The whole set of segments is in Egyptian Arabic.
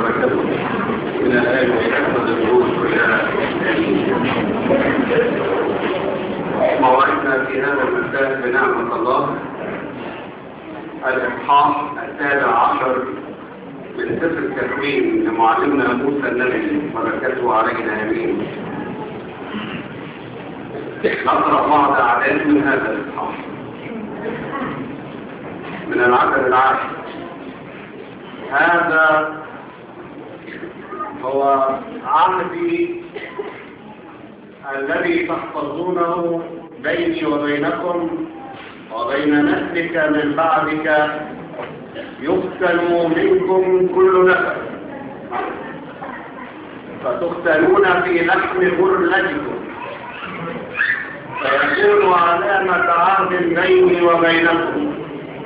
وبركاته إلى آل ويحفظ الدروس كلها موعدنا في هذا المساء بنعمة الله الإصحاح السابع عشر من سفر التكوين لمعلمنا موسى النبي بركاته علينا امين نقرا بعض اعداد من هذا الاصحاح من العدد العاشر هذا هو عهدي الذي تحفظونه بيني وبينكم وبين نسلك من بعدك يقتل منكم كل نفس فتقتلون في لحم غرلتكم فيكون علامة عهد بيني وبينكم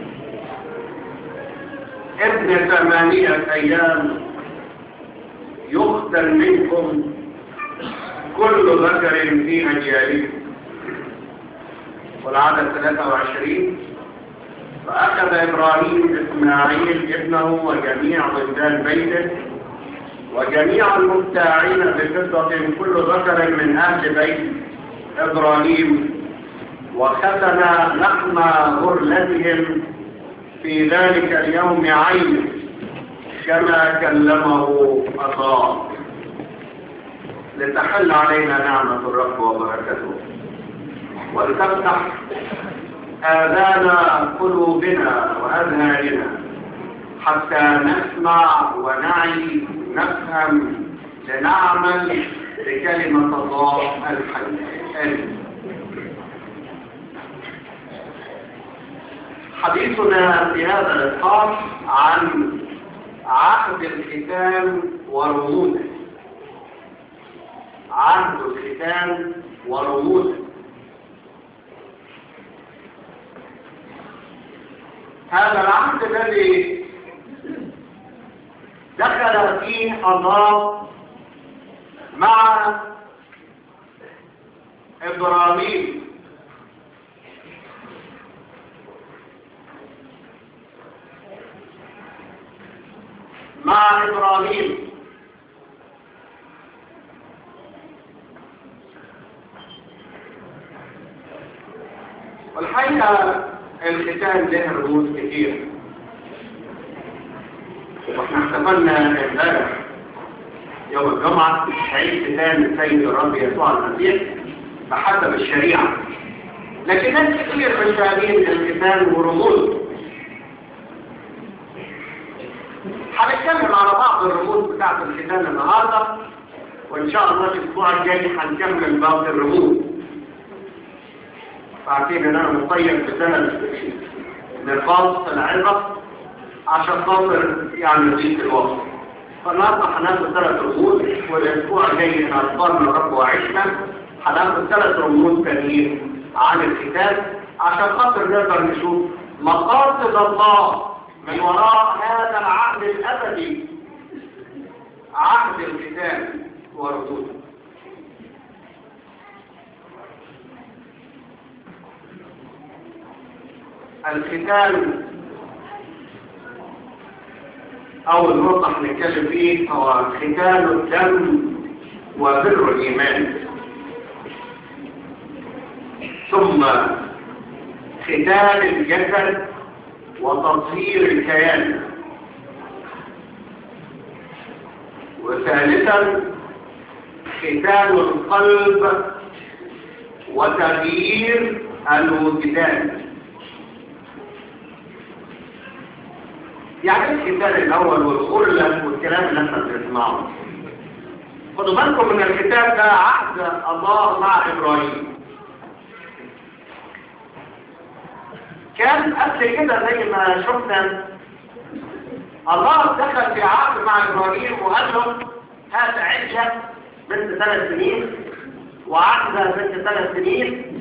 ابن ثمانية أيام يقتل منكم كل ذكر في أجيالكم والعدد 23 فأخذ إبراهيم إسماعيل ابنه وجميع ولدان بيته وجميع المبتاعين بفضة كل ذكر من أهل بيت إبراهيم وختم لحم غرلتهم في ذلك اليوم عين كما كلمه الله لتحل علينا نعمة الرب وبركته ولتفتح آذان قلوبنا وأذهاننا حتى نسمع ونعي نفهم لنعمل بكلمة الله الحي حديثنا في هذا الإصحاح عن عهد الختام ورموزه عهد الختام ورموزه هذا العهد الذي دخل فيه الله مع إبراهيم مع إبراهيم والحقيقة الختان له رموز كثير واحنا احتفلنا امبارح يوم الجمعة عيد ختان السيد الرب يسوع المسيح بحسب الشريعة لكن ناس كثير مش فاهمين الختان ورموز هنتكلم على بعض الرموز بتاعت الختان النهارده وان شاء الله الاسبوع الجاي هنكمل باقي الرموز عارفين ان انا مطيب بسنة نقاط العظة عشان خاطر يعني نضيف الوقت فالنهارده هناخد ثلاث رموز والاسبوع الجاي ان اخبارنا الرب وعشنا هناخد ثلاث رموز تانيين عن الكتاب عشان خاطر نقدر نشوف مقاصد الله من وراء هذا العهد الابدي عهد الكتاب ورسوله الختان أول نقطة هنتكلم فيه هو ختان الدم وبر الإيمان ثم ختان الجسد وتطهير الكيان وثالثا ختان القلب وتغيير الوجدان يعني ايه الكتاب الاول والغرلة والكلام اللي احنا بنسمعه خدوا بالكم ان الكتاب ده عهد الله مع ابراهيم كان قبل كده زي ما شفنا الله دخل في عهد مع ابراهيم وقال له هات عيشة بنت ثلاث سنين وعهدة بنت ثلاث سنين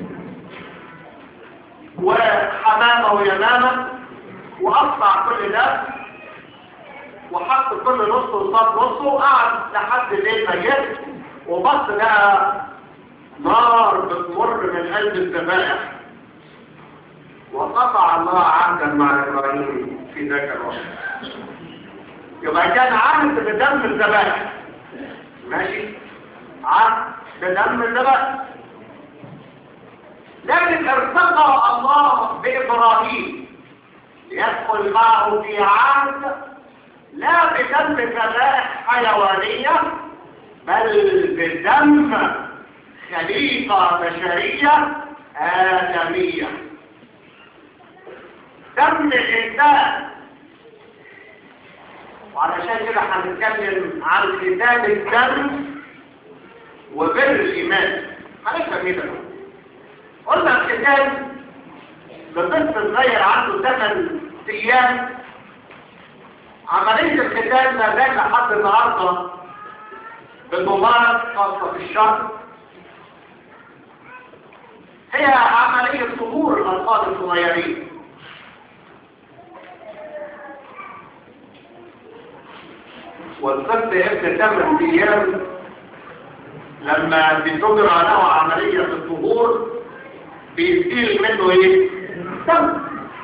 وحمامة ويمامة وقطع كل ده وحط كل نص وصاب نصه وقعد لحد الليل ما جه وبص لقى نار بتمر من قلب الذبائح وقطع الله عهدا مع ابراهيم في ذاك الوقت يبقى كان عهد بدم الذبائح ماشي عهد بدم الذبائح لكن ارتقى الله بإبراهيم ليدخل معه في عهد لا بدم ذبائح حيوانية بل بدم خليقة بشرية آدمية دم الإنسان وعلشان كده هنتكلم عن قتال الدم وبر الإيمان هنفهم كده قلنا القتال لطفل صغير عنده ثمان أيام عملية القتال ما زال لحد النهارده بالمبارك خاصة في الشهر هي عملية ظهور الأطفال الصغيرين والطفل ابن ثمان أيام لما بتجرى له عملية الظهور بيزيل منه ايه؟ دم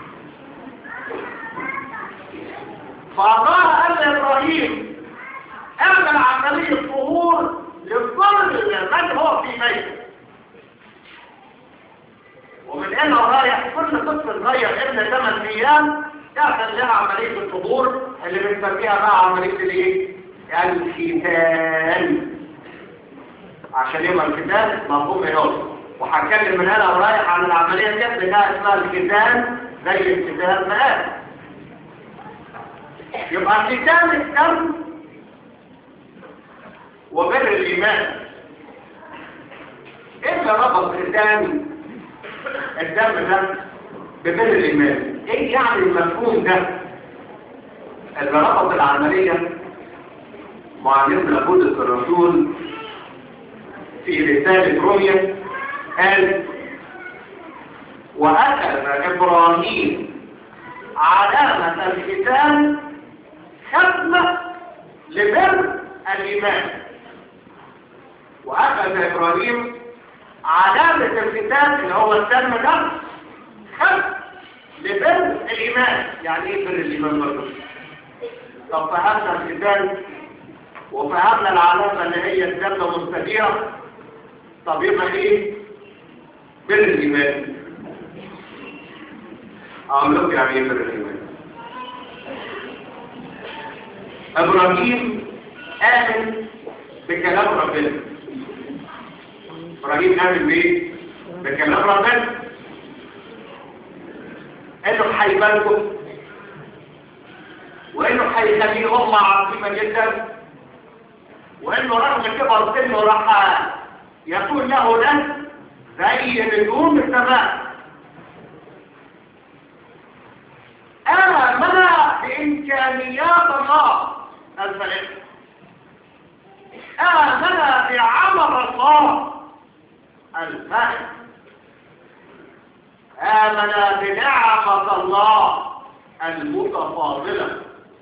فالله قال لإبراهيم اعمل عملية ظهور للظل من هو في بيته ومن هنا رايح كل طفل صغير ابن 8 ايام تعمل لها عملية الظهور اللي بنسميها بقى عملية الايه؟ الختان عشان يبقى الختان مفهوم هنا وهتكلم من هنا ورايح عن العملية دي لانها اسمها الختان زي الختان مقام يبقى ختان الدم وبر الإيمان إيه اللي ربط ختان الدم ده ببر الإيمان إيه يعني المفهوم ده اللي ربط العملية معلمنا بولس الرسول في رسالة روميا قال وأخذ إبراهيم علامة الختان ختمة لبر الإيمان وأخذ إبراهيم علامة الختان اللي هو الدم ده ختم لبر الإيمان يعني إيه بر الإيمان برضه؟ طب فهمنا الختان وفهمنا العلامة اللي هي الدم مستديرة طب يبقى إيه؟ بر الإيمان أقول لكم يعني إيه بر الإيمان إبراهيم آمن بكلام ربنا إبراهيم آمن بإيه؟ بكلام ربنا إنه هيباركه وإنه هيخليه أمة عظيمة جدا وإنه رغم كبر سنه راح يكون له نفس زي نجوم السماء آمن بإمكانيات الله الفلك آمن بعمل الله الفهم آمن بنعمة الله المتفاضلة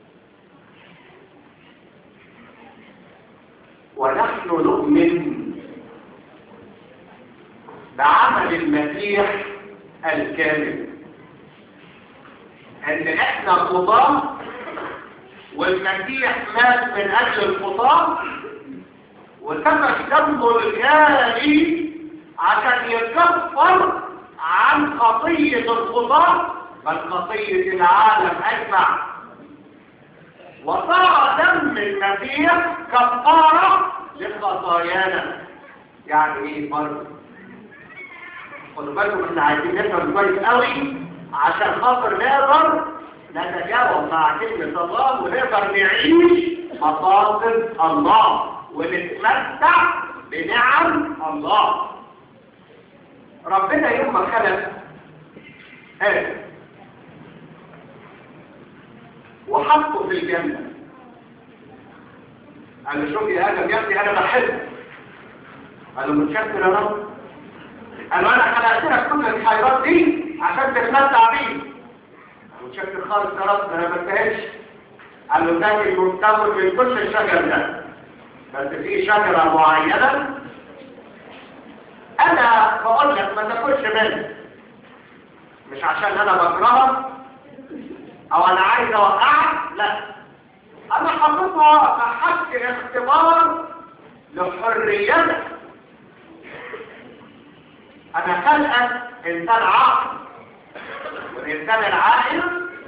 ونحن نؤمن بعمل المسيح الكامل ان احنا خطاه والمسيح مات من اجل الخطاه وسفك دمه الغالي عشان يكفر عن خطية الخطاه بل خطية العالم اجمع وصار دم المسيح كفارة لخطايانا يعني ايه برضه خدوا بالكم احنا عايزين نفهم كويس قوي عشان خاطر نقدر نتجاوب مع كلمة الله ونقدر نعيش مقاصد الله ونتمتع بنعم الله ربنا يوم ما خلق آدم وحطه في الجنة قال له شوف يا آدم يا ابني أنا بحبك قال له متشكر يا رب قال له أنا خلقت لك كل الحيرات دي عشان تتمتع بيه متشكر خالص يا رب أنا ما بنتهيش قال له ده المنتظر من كل الشجر ده بس في شجرة معينة أنا بقول لك ما تاكلش منها مش عشان أنا بكرهك أو أنا عايز أوقعك لا انا حاططها كحق اختبار لحريتك انا خلقك انسان عاقل والانسان العاقل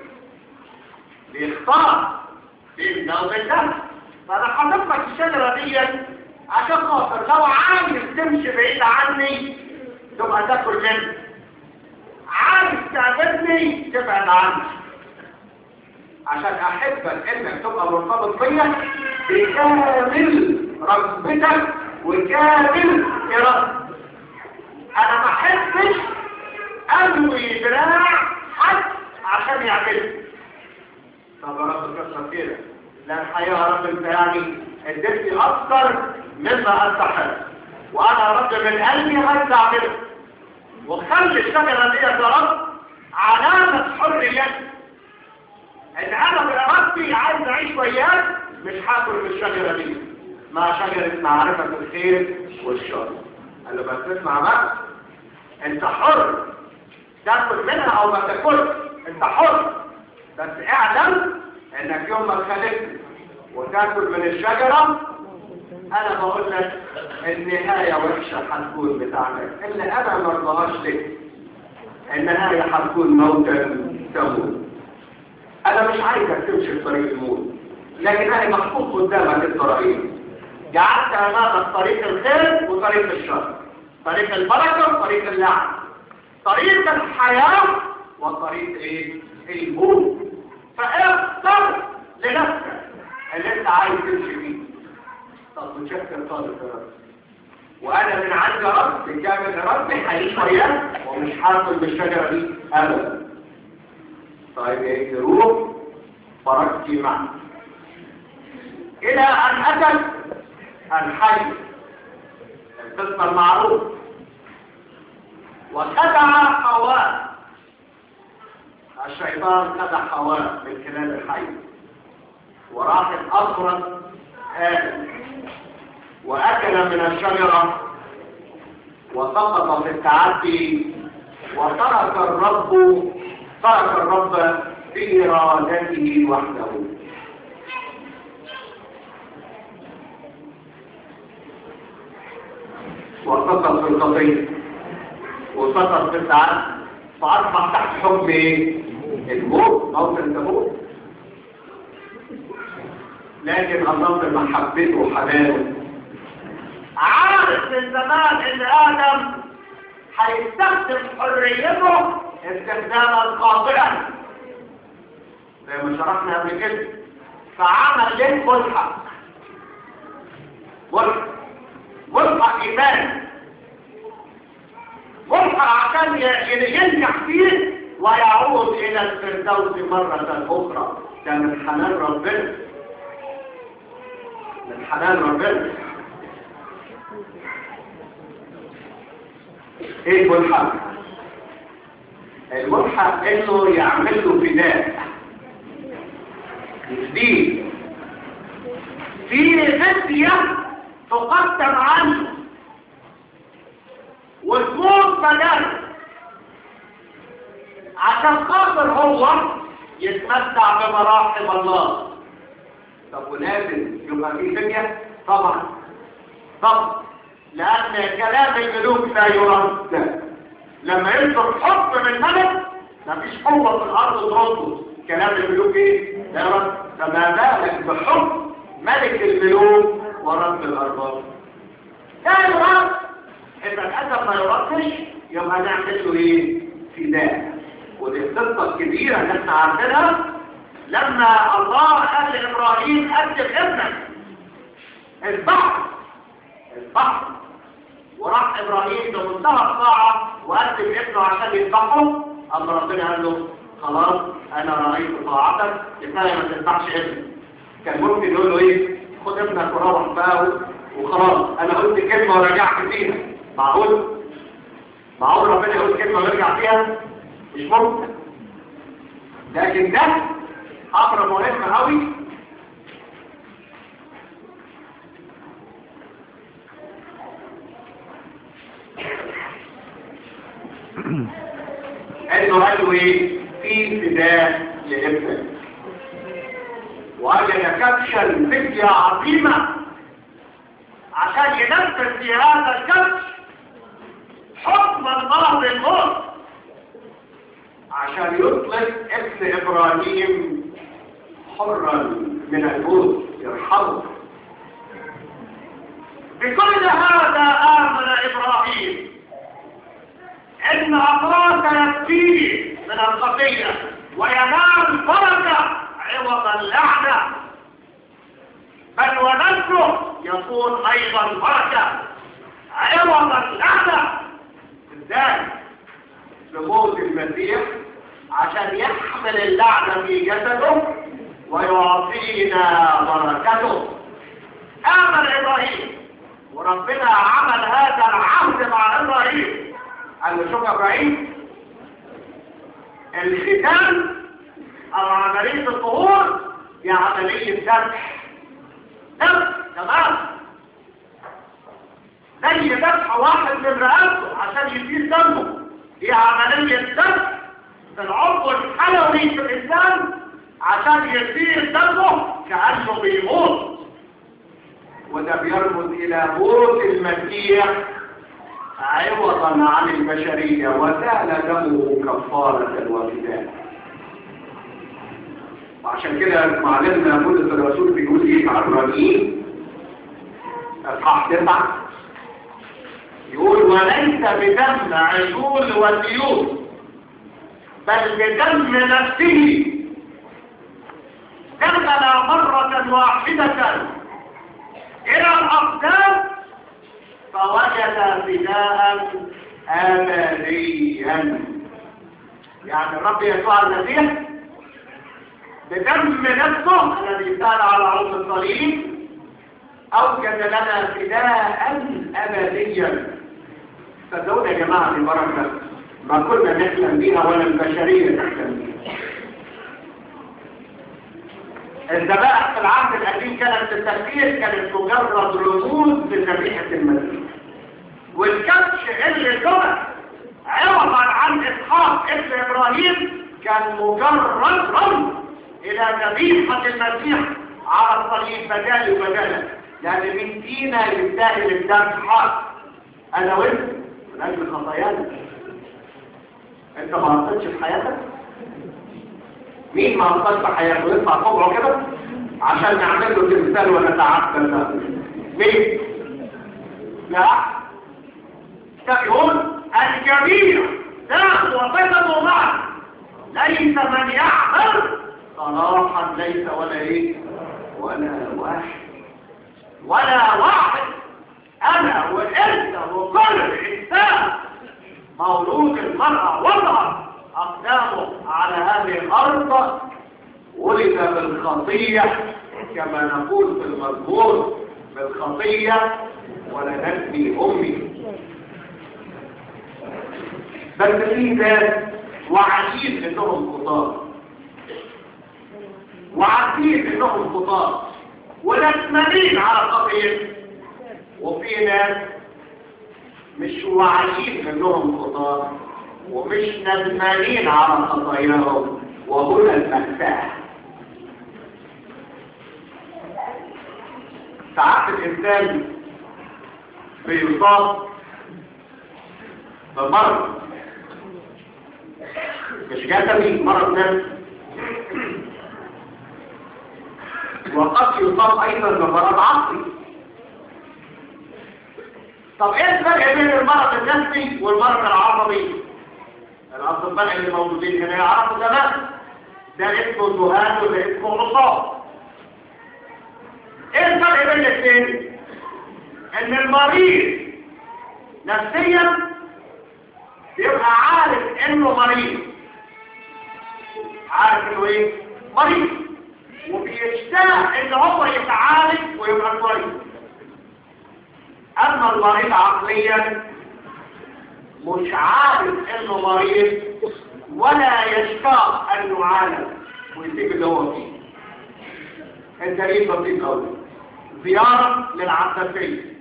بيختار بين ده وبين ده فانا حاطط لك الشجره دي عشان خاطر لو عايز تمشي بعيد عني تبقى تاكل مني عايز تعبدني تبعد عني عشان احبك انك تبقى مرتبط بيا بكامل رغبتك وكامل ارادتك انا ما احبش انوي دراع حد عشان يعمله طب يا رب كسر كده لا الحقيقه يا رب انت يعني اديتني اكثر مما استحق وانا يا رب من قلبي عايز اعمله وخلي الشجره دي يا رب علامه حريتي ان انا بارادتي عايز اعيش وياك مش هاكل من الشجره دي مع شجره معرفه الخير والشر قال له بس اسمع بقى انت حر تاكل منها او ما تاكلش انت حر بس اعلم انك يوم ما خلقت وتاكل من الشجره انا بقول لك النهايه وحشه هتكون بتاعتك اللي انا ما ارضاهاش لك النهايه هتكون موتا تموت انا مش عايزك تمشي في طريق الموت لكن انا محطوط قدامك الطريقين جعلت امامك طريق الخير وطريق الشر طريق البركه وطريق اللعن طريق الحياه وطريق ايه الموت فاختر لنفسك اللي انت عايز تمشي فيه طب متشكر طالب يا رب وانا من عند رب بكامل ربي هعيش وياك ومش هاكل بالشجره دي ابدا طيب يا روح فرجتي معك الى ان اتت الحي القصه المعروف وخدع حواء الشيطان خدع حواء من خلال الحي وراح الأفرد آدم وأكل من الشجرة وسقط في التعدي وترك الرب ترك الرب بإرادته وحده وسقط في القضية وسقط في التعدي فأصبح تحت حكم الموت موت التموت لكن الله بمحبته وحنانه عارف من زمان ان ادم هيستخدم حريته استخداما قاطعا زي ما شرحنا قبل كده فعمل ليه ملحق ملحق ملحق ايمان ملحق عشان ينجح فيه ويعود الى الفردوس مرة اخرى ده من حنان ربنا من حنان ربنا ايه الملحق الملحق انه يعمل له فداء جديد في فدية تقدم عنه وتموت بدل عشان خاطر هو يتمتع بمراحم الله طب ولازم يبقى في فدية طبعا طبعا لأن كلام الملوك لا يرد لما يصدر حكم من ملك مفيش قوة في الأرض ترده كلام الملوك ايه؟ لا يرد فما بالك بحكم ملك الملوك ورب الأرباب لا يرد إذا الأدب ما يردش يبقى نعمل له ايه؟ فداء ودي القصة الكبيرة اللي احنا عارفينها لما الله قال لإبراهيم قدم ابنك البحر البحر وراح إبراهيم بمنتهى الطاعة وقدم ابنه عشان يذبحه أما ربنا قال له خلاص أنا رأيت طاعتك كفاية ما تذبحش ابنك كان ممكن يقول له إيه خد ابنك وروح بقى وخلاص أنا قلت كلمة ورجعت فيها معقول معقول ربنا يقول كلمة ويرجع فيها مش ممكن لكن ده أمر مهم قوي انه قالوا ايه في فداء لابنك وجد كبشا فدية عظيمة عشان ينفذ في هذا الكبش حكم الله بالموت عشان يطلق ابن ابراهيم حرا من الموت يرحمه بكل هذا آمن إبراهيم إن أخاك يكفيه من الخطية وينال بركة عوض اللعنة بل ونفسه يكون أيضا بركة عوض اللعنة ازاي بموت المسيح عشان يحمل اللعنة في جسده ويعطينا بركته آمن إبراهيم وربنا عمل هذا العهد مع إبراهيم قال له شوف يا إبراهيم الختان أو عملية الظهور هي عملية ذبح ذبح تمام زي ذبح واحد من رقبته عشان يصير دمه هي عملية ذبح في العضو الحيوي في الإنسان عشان يصير دمه كأنه بيموت وده بيرمز إلى موت المسيح عوضا عن البشرية وسال دمه كفارة وفداء وعشان كده معلمنا بولس الرسول بيقول ايه مع الرجيم اصحاح تسعة يقول وليس بدم عجول والديوث بل بدم نفسه دخل مرة واحدة إلى الأقدام فوجد فداء أبديا يعني الرب يسوع المسيح بدم نفسه الذي كان على عرض الصليب أوجد لنا فداء أبديا صدقونا يا جماعة دي بركة ما كنا نحلم بيها ولا البشرية تحلم بيها الذبائح في العهد القديم كانت في التفكير كانت مجرد رموز لذبيحة المسيح والكبش اللي ذبح عوضا عن إسحاق ابن إبراهيم كان مجرد رمز إلى ذبيحة المسيح على الصليب بدال وبدالا يعني من فينا يستاهل الذبح أنا وأنت من أجل خطايانا أنت ما عطيتش في حياتك مين ما عطيتش في حياته يطلع طبعه كده عشان نعمل له تمثال ونتعبد له مين؟ لا يقول الجميع ذات وصفته معه ليس من يعمل صراحا ليس ولا ايه ولا واحد ولا واحد انا وانت وكل انسان مولود المرأة وضع اقدامه على هذه الارض ولد بالخطية كما نقول في المزمور بالخطية ولدتني امي بس في ناس وعارفين انهم خطاه وعارفين انهم خطاه وندمانين على الخطيه وفي ناس مش واعيين انهم خطاه ومش ندمانين على خطاياهم وهنا المأساة ساعات الإنسان بيصاب بمرض مش جسدي مرض نفسي وقد يصاب ايضا بمرض عقلي طب ايه الفرق بين المرض النفسي والمرض العصبي الاطباء اللي موجودين هنا يعرفوا تمام ده اسمه ذهان وده اسمه عصاب ايه الفرق بين الاثنين ان المريض نفسيا بيبقى عارف انه مريض عارف انه ايه مريض وبيشتاق ان هو يتعالج ويبقى كويس اما المريض عقليا مش عارف انه مريض ولا يشتاق ان يعالج ويسيب اللي هو فيه الدليل بسيط قوي زيارة للعباسية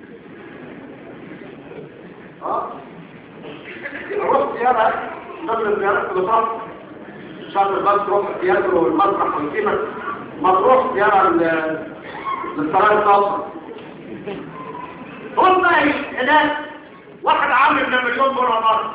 اه رحت زيارة ضمن الزيارات اللي طرف شهر البس روح يدروا المسرح والكلمة مطروح يرى السرايا الصفراء هم هناك واحد عامل ده مليون مرة مرة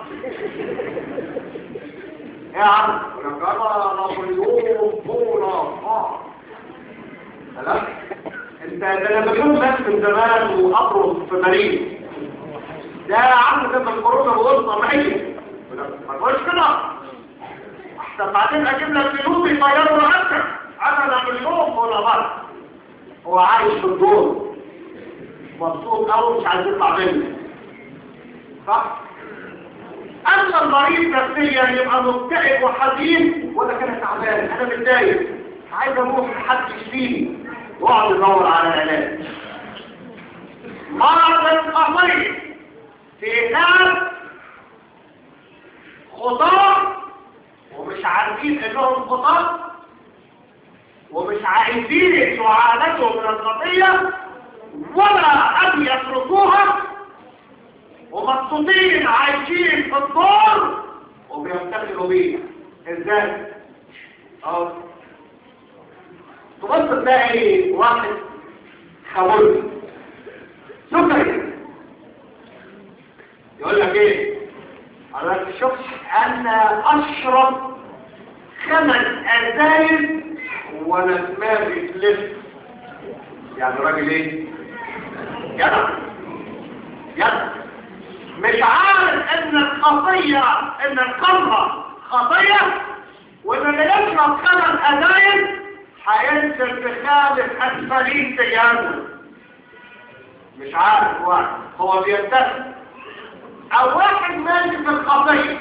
يا عم رجالة نابليون بولا اه لا انت ده نابليون بس من زمان وأبرز في باريس ده عم ده من الكورونا بغلطة معية ما تقولش كده احسن بعدين اجيب لك فلوس يطيروا عنك انا نابليون بولا مرة هو عايش في الدور مبسوط قوي مش عايز يطلع منه صح اما المريض نفسيا يبقى مكتئب وحزين ولا كان تعبان انا متضايق عايز اروح لحد يشفيني واقعد ادور على علاج مرض القهوي في ناس خطار ومش عارفين انهم خطار ومش عايزين يعالجوا من الخطيه ولا أن يتركوها ومبسوطين عايشين في الدور وبيفتخروا بيها ازاي؟ اه تبص تلاقي واحد خمول سكري يقول لك ايه؟ قال لك شوف انا اشرب خمس ازايز وانا دماغي تلف يعني راجل ايه؟ جدع جدع مش عارف ان الخطية ان القمرة خطية وان اللي يشرب خمس ازايز هينزل بخالف اسفلين تجاهه مش عارف واحد هو بيتسم او واحد ماشي في الخطية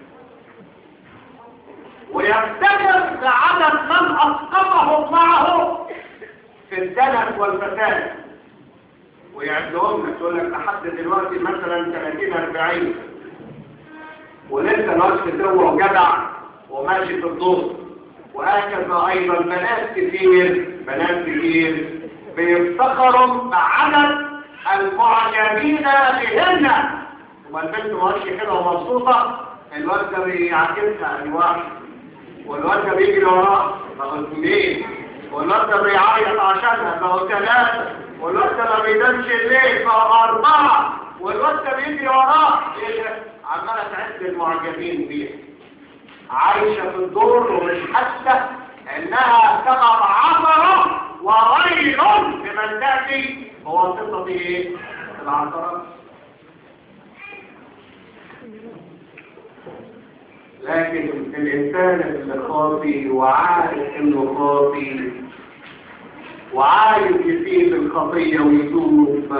ويفتكر بعدد من اسقطه معه في الدنس والفساد ويعدهم لك تقول لك لحد دلوقتي مثلا 30 40 ولسه ناس هو جدع وماشي في الدور وهكذا ايضا بنات كتير بنات كتير بيفتخروا بعدد المعجبين بهن وما البنت ماشي كده ومبسوطه الواد ده بيعكسها الواحد والواد ده بيجري وراه فقلت اثنين والواد ده بيعيط عشانها فهو ثلاثه والواد ده ما بينامش الليل فهو اربعه والواد ده بيجري وراه ايه ده عماله تعد المعجبين بيها عايشه في الدور ومش حاسه انها سبب عثره وويل لمن تاتي بواسطه ايه العثره لكن الإنسان اللي خاطي وعارف إنه خاطي وعايز يسيب الخطية ويتوب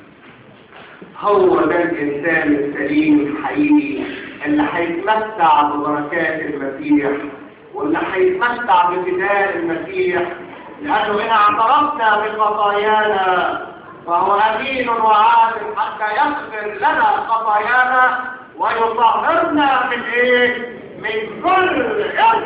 هو ده الإنسان السليم الحقيقي اللي هيتمتع ببركات المسيح واللي هيتمتع بفداء المسيح لأنه إن اعترفنا بخطايانا فهو أمين وعادل حتى يغفر لنا خطايانا ويطهرنا من ايه من كل غلط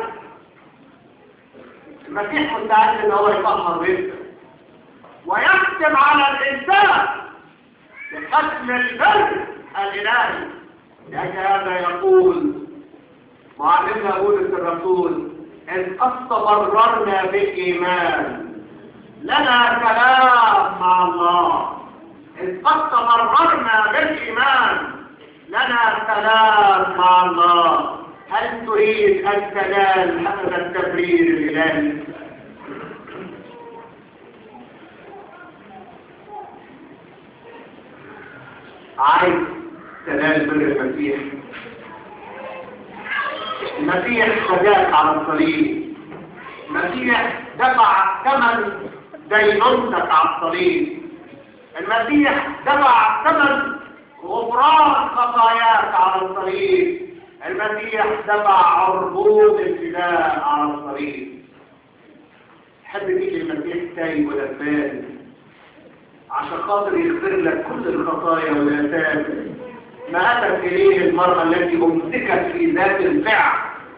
المسيح مستعد ان هو يطهر بيته ويختم على الانسان بختم البر الالهي لأجل هذا يقول معلمنا بولس الرسول ان قد تبررنا بالايمان لنا كلام مع الله ان قد تبررنا بالايمان لنا كلام مع الله هل تريد أن تنال هذا التبرير الإلهي عايز تنال بر المسيح المسيح خداك على الصليب المسيح دفع ثمن دينونتك على الصليب المسيح دفع ثمن غفران خطاياك على الصليب المسيح دفع عربون الفداء على الصليب حب تيجي المسيح تاي ولبان عشان خاطر يغفر لك كل الخطايا والآثام ما أتت إليه المرأة التي أمسكت في ذات الفعل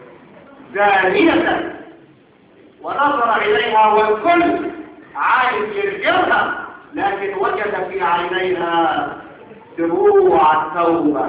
زانية ونظر إليها والكل عايز يرجعها لكن وجد في عينيها دموع التوبة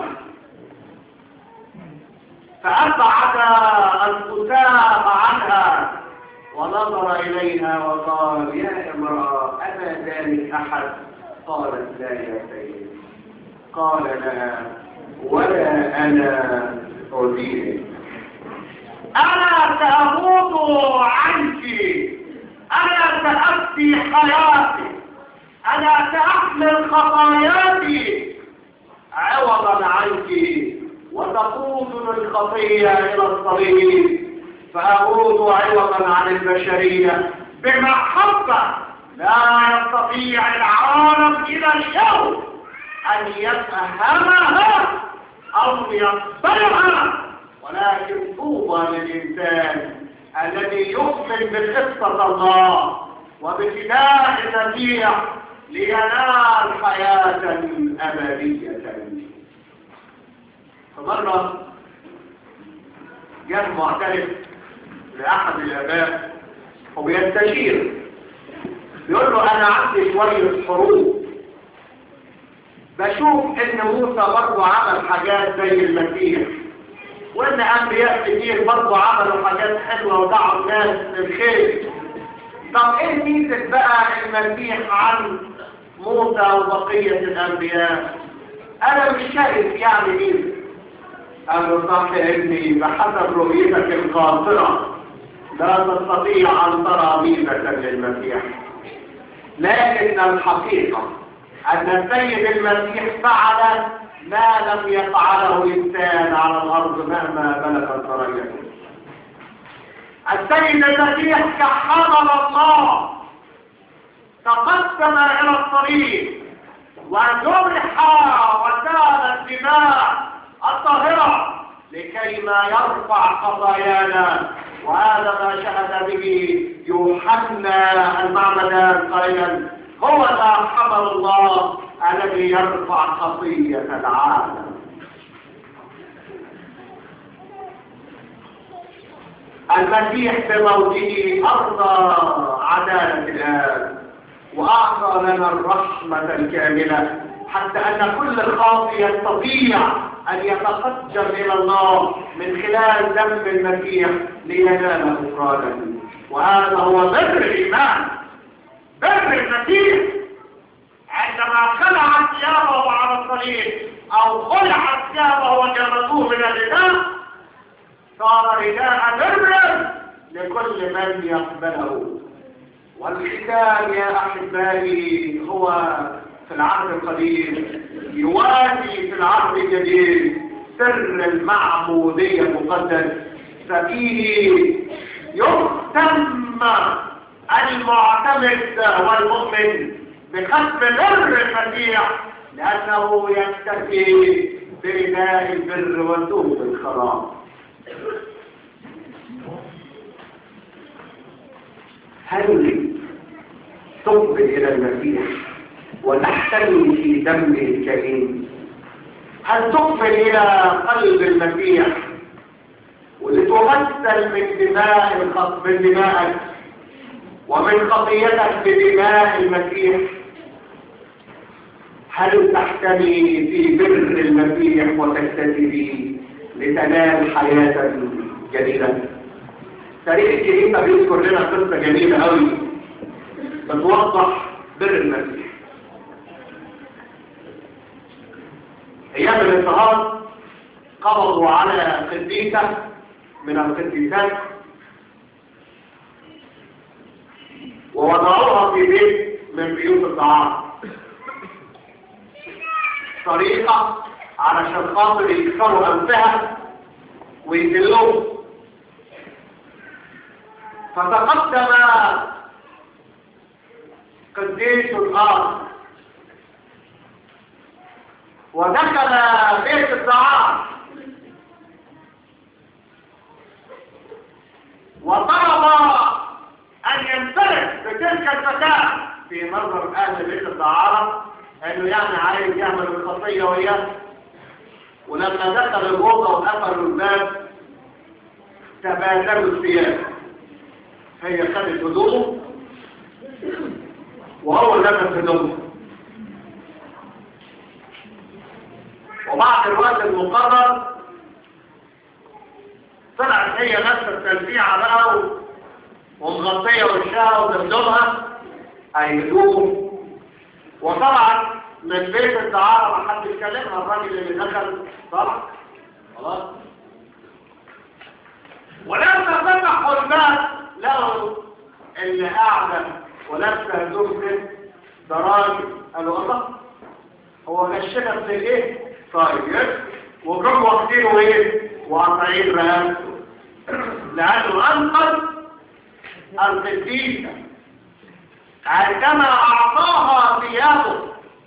فأبعد الكتاب عنها ونظر إليها وقال يا امرأة أما ذلك أحد قالت لا يا سيدي قال لها ولا أنا أزيلك أنا سأموت عنك أنا سأبدي حياتي أنا سأحمل خطاياك عوضا عنك وتقودني الخطية إلى الصليب فأموت عوضا عن البشرية بمحبة لا يستطيع العالم إلى اليوم أن يفهمها أو يقبلها ولكن طوبى للإنسان الذي يؤمن بقصة الله وبفداء المسيح لينال حياة أبدية فمرة جاء معترف لأحد الآباء وبيستشير بيقول له أنا عندي شوية حروب بشوف إن موسى برضه عمل حاجات زي المسيح وإن أنبياء كتير برضه عملوا حاجات حلوة ودعوا الناس للخير طب إيه ميزة بقى المسيح عن موسى وبقية الأنبياء أنا مش شايف يعني ميزة قال له صح يا ابني بحسب رؤيتك القاصرة لا تستطيع أن ترى ميزة للمسيح لكن الحقيقة أن السيد المسيح فعل ما لم يفعله إنسان على الأرض مهما بلغت درجته السيد المسيح كحمل الله تقدم إلى الطريق وجرح وسال الدماء الطاهرة لكي ما يرفع خطايانا وهذا ما شهد به يوحنا المعمدان قائلا هو ذا حمل الله الذي يرفع خطية العالم المسيح بموته أرضى عدالة الآب وأعطى لنا الرحمة الكاملة حتى أن كل خاطئ يستطيع أن يتقدم إلى الله من خلال ذنب المسيح لينال غفرانا وهذا هو بر الإيمان بر المسيح عندما خلع ثيابه على الصليب أو خلع ثيابه وجردوه من الرداء صار رداء بر لكل من يقبله والختام يا أحبائي هو في العهد القديم يوازي في العهد الجديد سر المعمودية المقدس ففيه يختم المعتمد والمؤمن بختم بر المسيح لأنه يكتفي برداء البر وثوب الخلاص هل تقبل إلى المسيح وتحتمي في دمه الكريم هل تقبل إلى قلب المسيح ولتغسل من دماء الخط من دمائك ومن خطيتك بدماء المسيح هل تحتمي في بر المسيح وتكتفي به لتنال حياة جديدة تاريخ الكنيسة بيذكر لنا قصة جميلة قوي بتوضح بر المسيح ايام الاضطهاد قبضوا على قديسة من القديسات ووضعوها في بيت من بيوت الطعام طريقة علشان خاطر يكسروا أنفها ويذلوه فتقدم قديس الآخر ودخل بيت الطعام وطلب أن ينفرد بتلك الفتاة في نظر أهل بيت الطعام أنه يعني عايز يعمل الخطية وياه ولما دخل الغوطة وقفلوا الباب تبادلوا الثياب هي خدت هدومه وهو لبس هدومه وبعد الوقت المقرر طلعت هي نفس التلبيعة بقى ومغطية وشها وتبدلها هيهدوهم وطبعا من بيت الدعارة ما حد يتكلمها الراجل اللي دخل طبعا خلاص ولما فتحوا الباب لقوا اللي قاعدة ولابسة هدوم كده ده راجل قالوا الله هو غشنا في ايه؟ طيب وكم واخدينه ايه؟ وقاطعين رقبته لأنه أنقذ القديسة عندما أعطاها ثيابه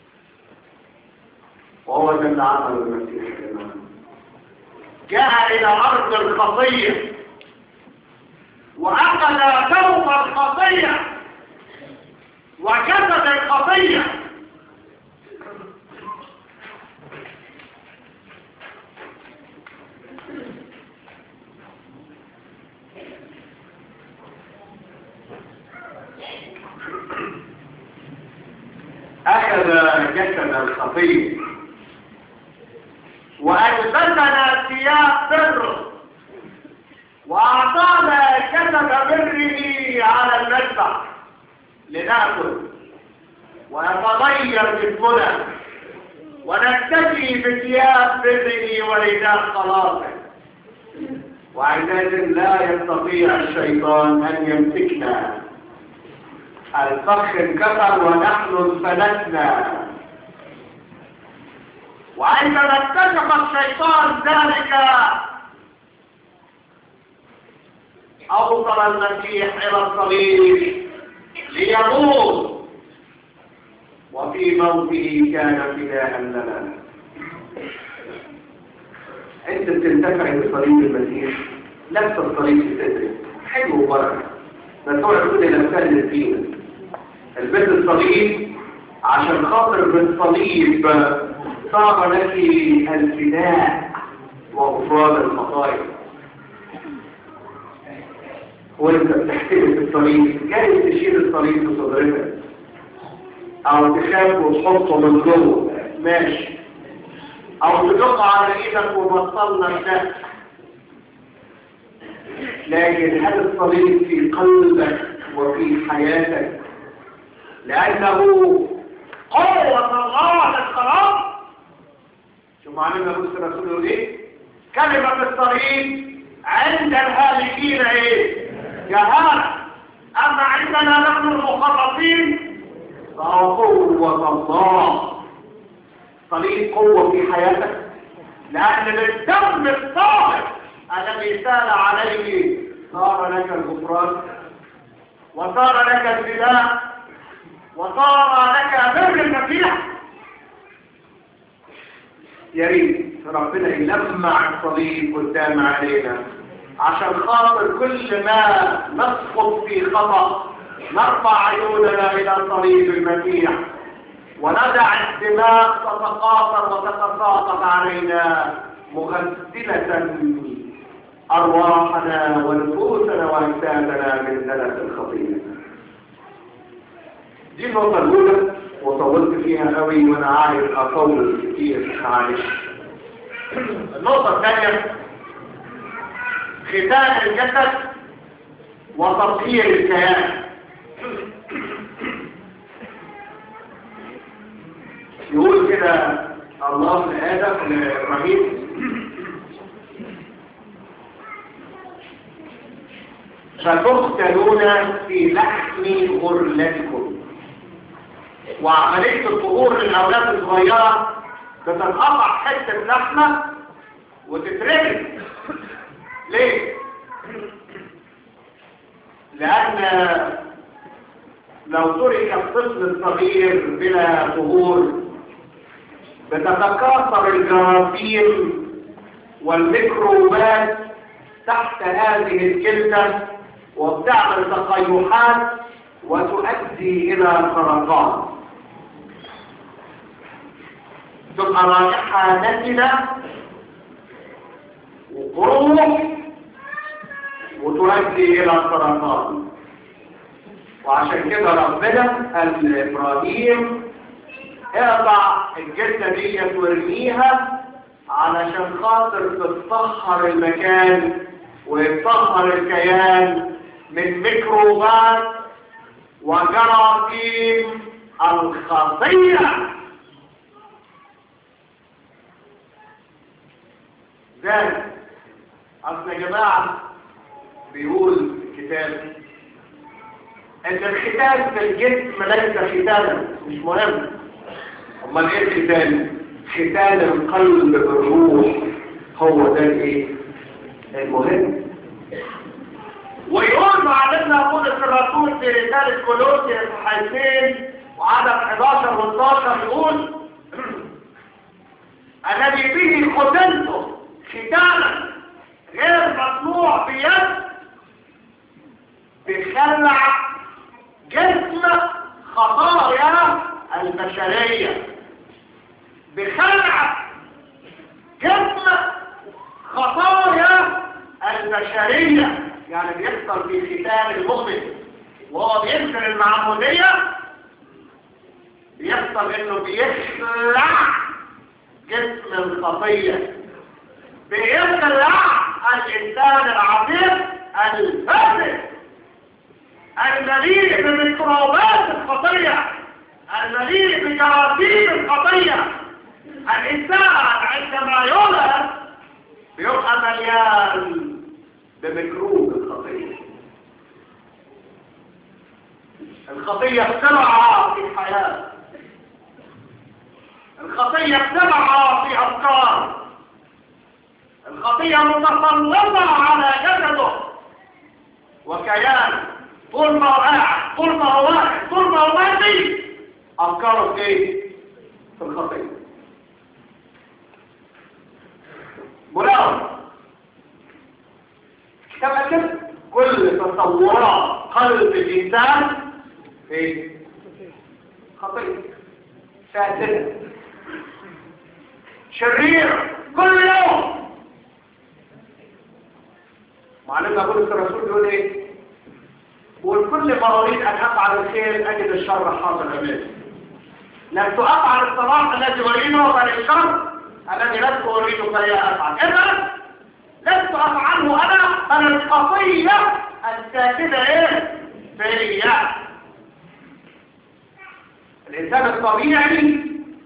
وهو ده اللي عمله المسيح جاء إلى أرض الخطية وأخذ ثوب الخطية وجسد الخطية أخذ جسد الخطية وألبسنا ثياب بره وأعطانا جسد بره على المذبح لنأكل ويتغير جسمنا ونكتفي بثياب بره ورداء خلاصه وعندئذ لا يستطيع الشيطان أن يمسكنا الفخ انكسر ونحن انفلتنا وعندما اكتشف الشيطان ذلك أوصل المسيح إلى الصليب ليموت وفي موته كان فداء لنا انت بتنتفع بصليب المسيح نفس الصليب في صدرك حلو وبركه بس هو يقول الى سهل الدين البيت الصليب عشان خاطر بالصليب صار لك الفداء وغفران الخطايا وانت بتحتفل بالصليب جاي تشيل الصليب في صدرك او تخاف وتحطه من جوه ماشي او تدق على ايدك وبطلنا الدق لكن هل الصليب في قلبك وفي حياتك لانه قوة الله للخلاص شوف معلمنا بص الرسول يقول ايه كلمة الصليب عند الهالكين ايه جهالة اما عندنا نحن المخلصين فهو قوة الله صليب قوة في حياتك لأن بالدم الطاهر الذي سال عليه صار لك الغفران وصار لك الفداء وصار لك بر المسيح يا ريت ربنا يلمع الصليب قدام علينا عشان خاطر كل ما نسقط في خطأ نرفع عيوننا إلى صليب المسيح وندع الدماء تتقاطر وتتساقط علينا مغسلة أرواحنا ونفوسنا وأجسادنا من زلة الخطيئة دي النقطة الأولى وطولت فيها قوي وأنا عارف أطول كتير معلش النقطة الثانية ختان الجسد وتطهير الكيان يقول كده الله لآدم لإبراهيم فتقتلون في لحم غرلتكم وعملية الطهور للأولاد الصغيرة بتنقطع حتة لحمة وتترمي ليه؟ لأن لو ترك الطفل الصغير بلا طهور بتتكاثر الجراثيم والميكروبات تحت هذه الجلدة وبتعمل تقيحات وتؤدي إلى سرطان تبقى رائحة نتنة وقروح وتؤدي إلى سرطان وعشان كده ربنا قال لإبراهيم اقطع الجلدة دي وارميها علشان خاطر تتطهر المكان ويتطهر الكيان من ميكروبات وجراثيم الخطية ذلك أصل يا جماعة بيقول الكتاب ان الختان في الجسم ليس ختانا مش مهم امال ايه الختان ختان القلب بالروح هو ده الايه المهم ويقول معلمنا بولس الرسول في رسالة كولوسي الحيثين وعدد 11 و 12 يقول الذي به ختنته ختانا غير مصنوع بيد بخلع جسم خطايا البشرية بخلع جسم خطايا البشرية يعني بيحصل في ختام المؤمن وهو بيدخل المعمودية بيحصل انه بيخلع جسم الخطية بيخلع الانسان العظيم الفاسد المليء بميكروبات الخطية المليء بجراثيم الخطية الإنسان عندما يولد بيبقى مليان بميكروب الخطية الخطية بتبعها في حياة الخطية بتبعها في أفكار الخطية متسلطة على جسده وكيانه طول ما هو قاعد طول ما هو واقع طول ما هو ماشي افكاره في ايه في الخطيه ملاحظ كما كده كل تصورات قلب الانسان في خطيه فاسده شرير كل يوم معلمنا بولس الرسول يقول ايه وكل ما أريد أن أفعل الخير أجد الشر حاضر أمامي لست أفعل الصلاح الذي أريده بل الشر الذي لست أريده فلا أفعل إذا لست أفعله أنا بل الخطية الساكنة إيه؟ فيا الإنسان الطبيعي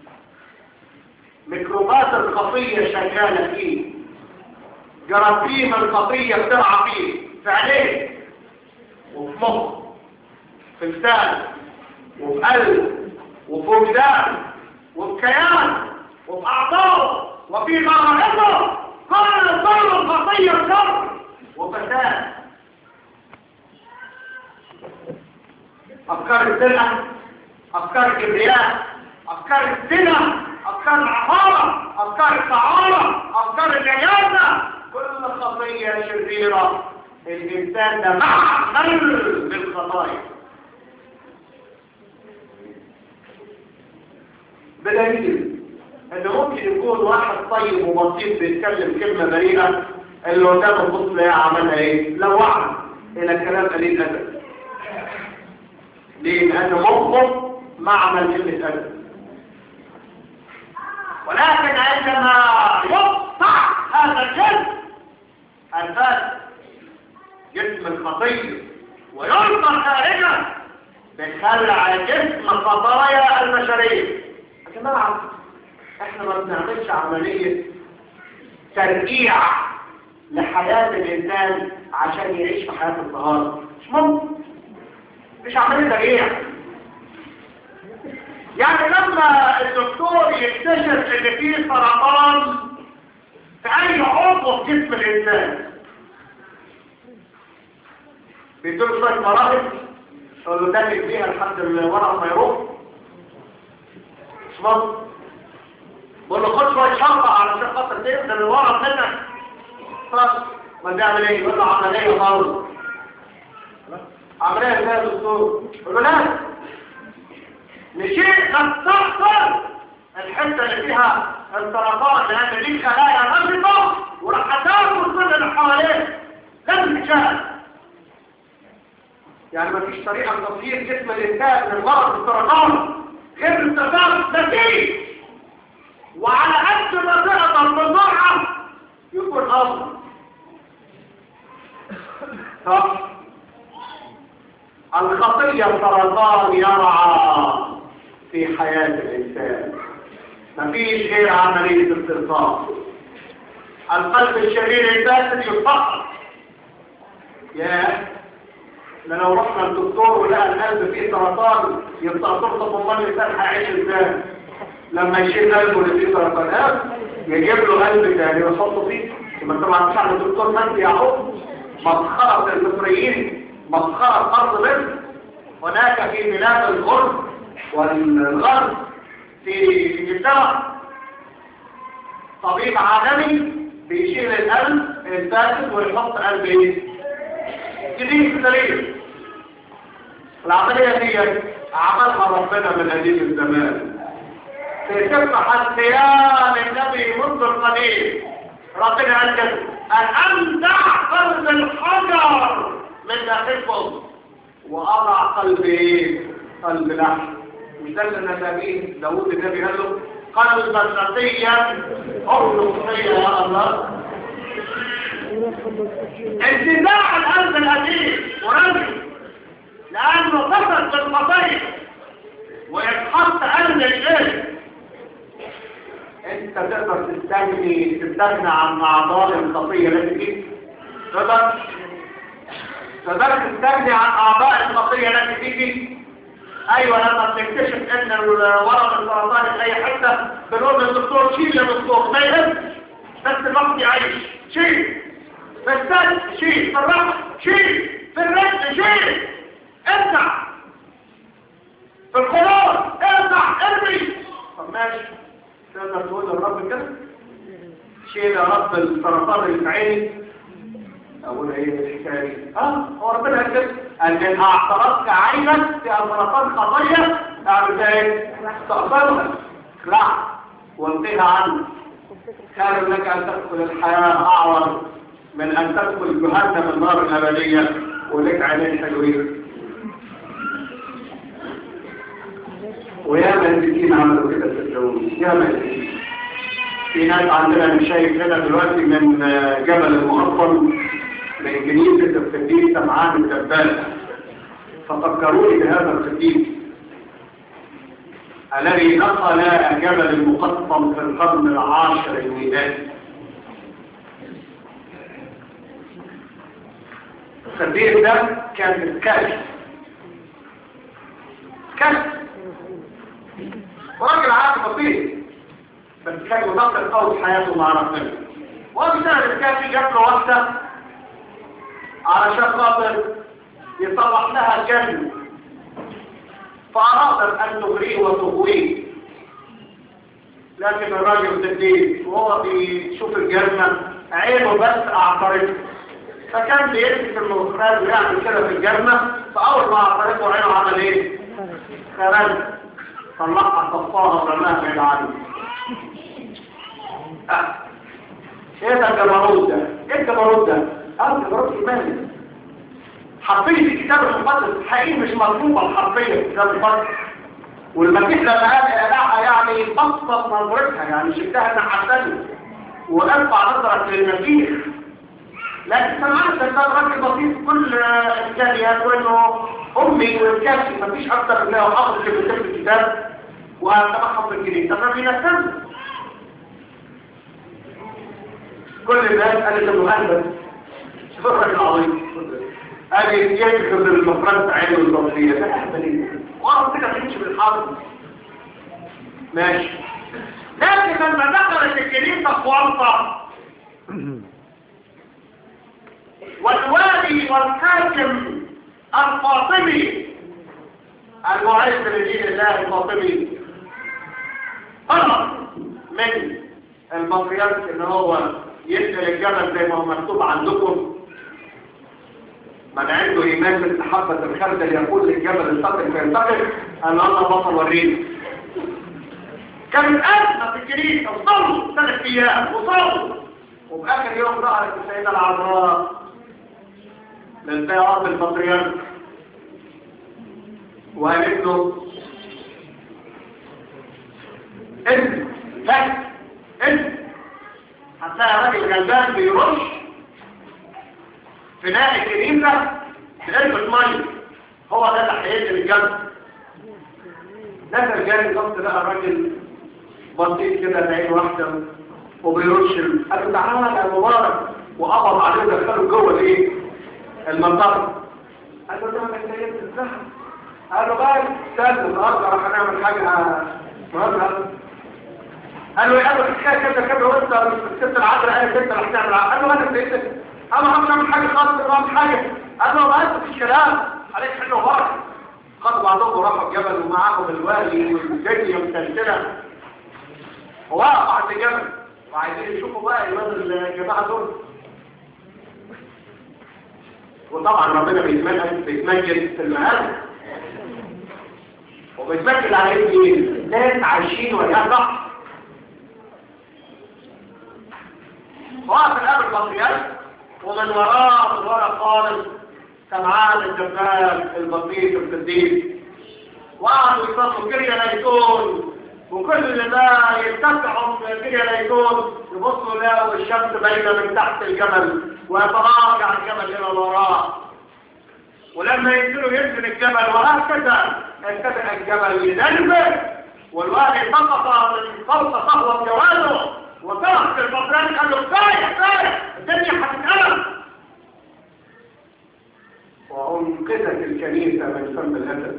ميكروبات الخطية شغالة فيه جراثيم الخطية بترعى فيه فعليه وفي مخ في لسان وفي قلب وفي وجدان وفي كيان وفي اعضائه وفي مراحله كل كل الخطيه شر وفساد افكار السرقه افكار الكبرياء افكار الزنا افكار العقاره افكار الطعاره افكار النجاسه كل خطيه شريره الإنسان ده معمل بالخطايا بدليل إنه ممكن يكون واحد طيب وبسيط بيتكلم كلمة بريئة اللي قدامه البص ليه عملها ايه؟ لوعها إلى كلام قليل أدب ليه؟ لأنه مخه معمل قلة أدب ولكن عندما يقطع هذا الجسم الفاسد جسم الخطية ويلقى خارجا بخلع جسم خطايا البشرية يا جماعة احنا ما بنعملش عملية ترجيع لحياة الإنسان عشان يعيش في حياة النهار مش ممكن مش عملية ترجيع يعني لما الدكتور يكتشف ان في سرطان في اي عضو في جسم الانسان بيدور شوية مراحل يقول له دلك فيها لحد الورق ما يروح مش مصر بقول له خد شوية شنطة علشان خاطر تقدر الورق منك خلاص ما بيعمل ايه؟ يقول له عملية خالص عملية ازاي يا دكتور؟ يقول له لا مشيت تستخسر الحتة اللي فيها السرطان لأن دي خلايا نشطة وراح تاكل كل اللي حواليه لازم تشاهد يعني ما فيش طريقة لتطهير جسم الإنسان من مرض السرطان غير التفاعل نتيج وعلى قد ما تقدر بسرعة يكون أفضل طب أي سرطان يرعى في حياة الإنسان مفيش غير عملية استرصاف القلب الشرير الفاسد يفقر يا ده لو رحنا الدكتور ولقى القلب فيه سرطان يبقى ترصف امال الانسان هيعيش ازاي لما يشيل قلبه اللي فيه سرطانات يجيب له قلب تاني ويحطه فيه يبقى طبعا مش عارف الدكتور مجدي يعقوب مسخره المصريين مسخره فرض مصر هناك في بلاد الغرب والغرب في انجلترا طبيب عالمي بيشيل القلب الفاسد ويحط قلب ايه جديد سليم العملية دي عملها ربنا من قديم الزمان في سفر حسيان النبي منذ القديم ربنا قال كده أن أمدع قلب الحجر من داخلكم وأضع قلبي قلب لحم مش ده اللي نبيه داوود النبي قال له قلبا نقيا اغلق فيا يا الله انتزاع القلب القديم ورجل لانه قصد بالخطيه ويتحط قلب الجيش انت تقدر تستغني تستغنى عن اعضاء الخطيه التي فيك تقدر تقدر تستغني عن اعضاء الخطيه التي فيك ايوه لما بنكتشف ان ورم السرطان في اي حته بنقول للدكتور شيل يا دكتور ما يهمش بس الوقت يعيش شيل في السد شيل في الرأس شيل في الرجل شيل ارجع في القرار ارجع ارمي طب ماشي تقدر تقول للرب كده شيل يا رب السرطان اللي في عيني اقول ايه الحكايه اه هو ربنا قال كده قال ان اعترضت عينك في سرطان خطيه اعمل ايه استقبلها لا وانتهى عنه خير لك ان تدخل الحياه اعور من ان تدخل جهنم النار الابديه ولك عينين حلوين ويا مهندسين عملوا كده في الجون يا مهندسين في ناس عندنا مش شايف هنا دلوقتي من جبل المقطم من كنيسة القديس سمعان الدبال ففكروني بهذا القديس الذي نقل جبل المقطم في القرن العاشر الميلادي القديس ده كان الكشف كشف وراجل عادي بسيط بس كان مدقق قوي في حياته مع ربنا وبسبب الكافي جاب له واحده علشان خاطر يصلح لها الجنة فأرادت أن تغريه وتغويه لكن الراجل صديق وهو بيشوف الجنة عينه بس أعطرته فكان بيمسك المخرج ويعمل كده في الجنة فأول ما أعطرته عينه عمل إيه؟ خرج طلعها صفاها ورماها بعيد عنه أه. ايه ده الجبروت ده؟ ايه الجبروت ده؟ اه الجبروت ايماني حرفيا في الكتاب المقدس حقيقي مش مطلوبه الحرفيه في الكتاب المقدس والمسيح لما قال الهها يعني بسط نظرتها يعني شفتها انها حسنه وارفع نظرك للمسيح لكن سمعت ان ده راجل بسيط كل امكانيات وانه امي والكافي مفيش اكتر من انه حافظ كلمتين في الكتاب وتبحث في الكنيسه فما بينفذش كل الناس قالت انه اهبل شوف الراجل العظيم قال يكتب المفرد عينه البصريه ده اهبل وقف كده تمشي بالحرب ماشي لكن لما دخلت الكنيسه في ورطه والوالي والحاكم الفاطمي المعز لدين الله الفاطمي طلب من المطريات ان هو ينقل الجبل زي ما هو مكتوب عندكم من عنده ايمان مثل حبة الخردل يقول للجبل انتقل فينتقل انا الله بطل وريني كانت ازمه في الكنيسه وصلوا ثلاث ايام وصلوا وباخر يوم ظهرت السيده العذراء للبيع ارض البطريرك وقالت له انت لا انت هتلاقي راجل غلبان بيرش في ناحية الكنيسة بقلب المية هو ده اللي هينزل الجنة نزل جاري الضغط لقى الراجل بسيط كده لعين واحدة وبيرش ال- قال له تعالى يا مبارك وقبض عليه ودخله جوه الايه؟ المنطقة قال له ده انا جاي الزهر قال له بقى استنى النهارده راح نعمل حاجة مهمة قال له يا ابو الحكايه كذا كذا وانت الست العذراء قالت انت راح تعمل قال له انا سيدك انا مش هعمل حاجه خالص ما بعمل حاجه قال له ما انت في كلام عليك حلو وبركه خدوا بعضهم وراحوا الجبل ومعاهم الوالي والدنيا متلتله ووقفوا عند الجبل وعايزين يشوفوا بقى ايمان الجماعه دول وطبعا ربنا بيتمجد بيتمجد في المآل وبيتمجد على مين؟ ناس عايشين ولا صح وقف الأمر البطريات ومن وراء من وراء خالص سمعان الجبال البسيط الصديق وقعدوا يصلوا كريا ليتون وكل ما يتسعهم كريا ليتون يبصوا له الشمس باينه من تحت الجبل ويتراجع الجبل الى الوراء ولما ينزلوا ينزل الجبل وهكذا ابتدأ الجبل يدلبر والوالي سقط من فوق صهوة جواله وطرح البطران قال له كفاية كفاية الدنيا هتتقلب وأنقذت الكنيسة من فم الأسد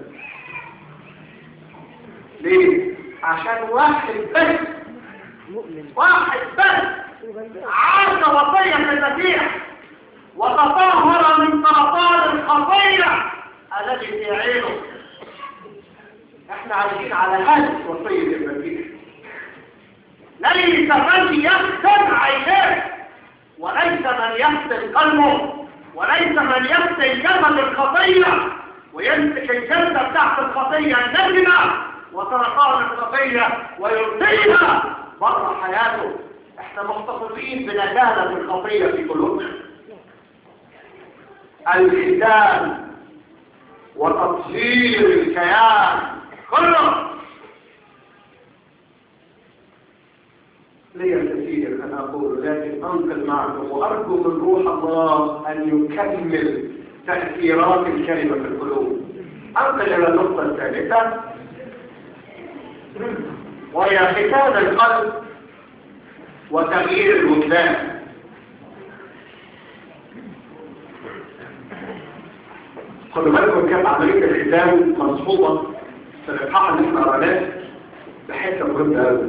ليه؟ عشان واحد بس واحد بس عاش وصية المسيح وتطهر من سرطان الخطية الذي في عينه احنا عايشين على هذه وصية المسيح ليس من يفتن عينيه وليس من يفتن قلبه وليس من يفتن جبل الخطية ويمسك الجلدة تحت الخطية النجمة وسرطان الخطية ويرسلها بره حياته احنا محتفظين بنجالة الخطية في قلوبنا الختان وتطهير الكيان كله لي الكثير أن أقول لكن أنقل معكم وأرجو من روح الله أن يكمل تأثيرات الكلمة في القلوب أنقل إلى النقطة الثالثة وهي ختان القلب وتغيير الوجدان خدوا بالكم كانت عملية الختان مصحوبة في الإصحاح اللي احنا قرأناه بحته مهمة قوي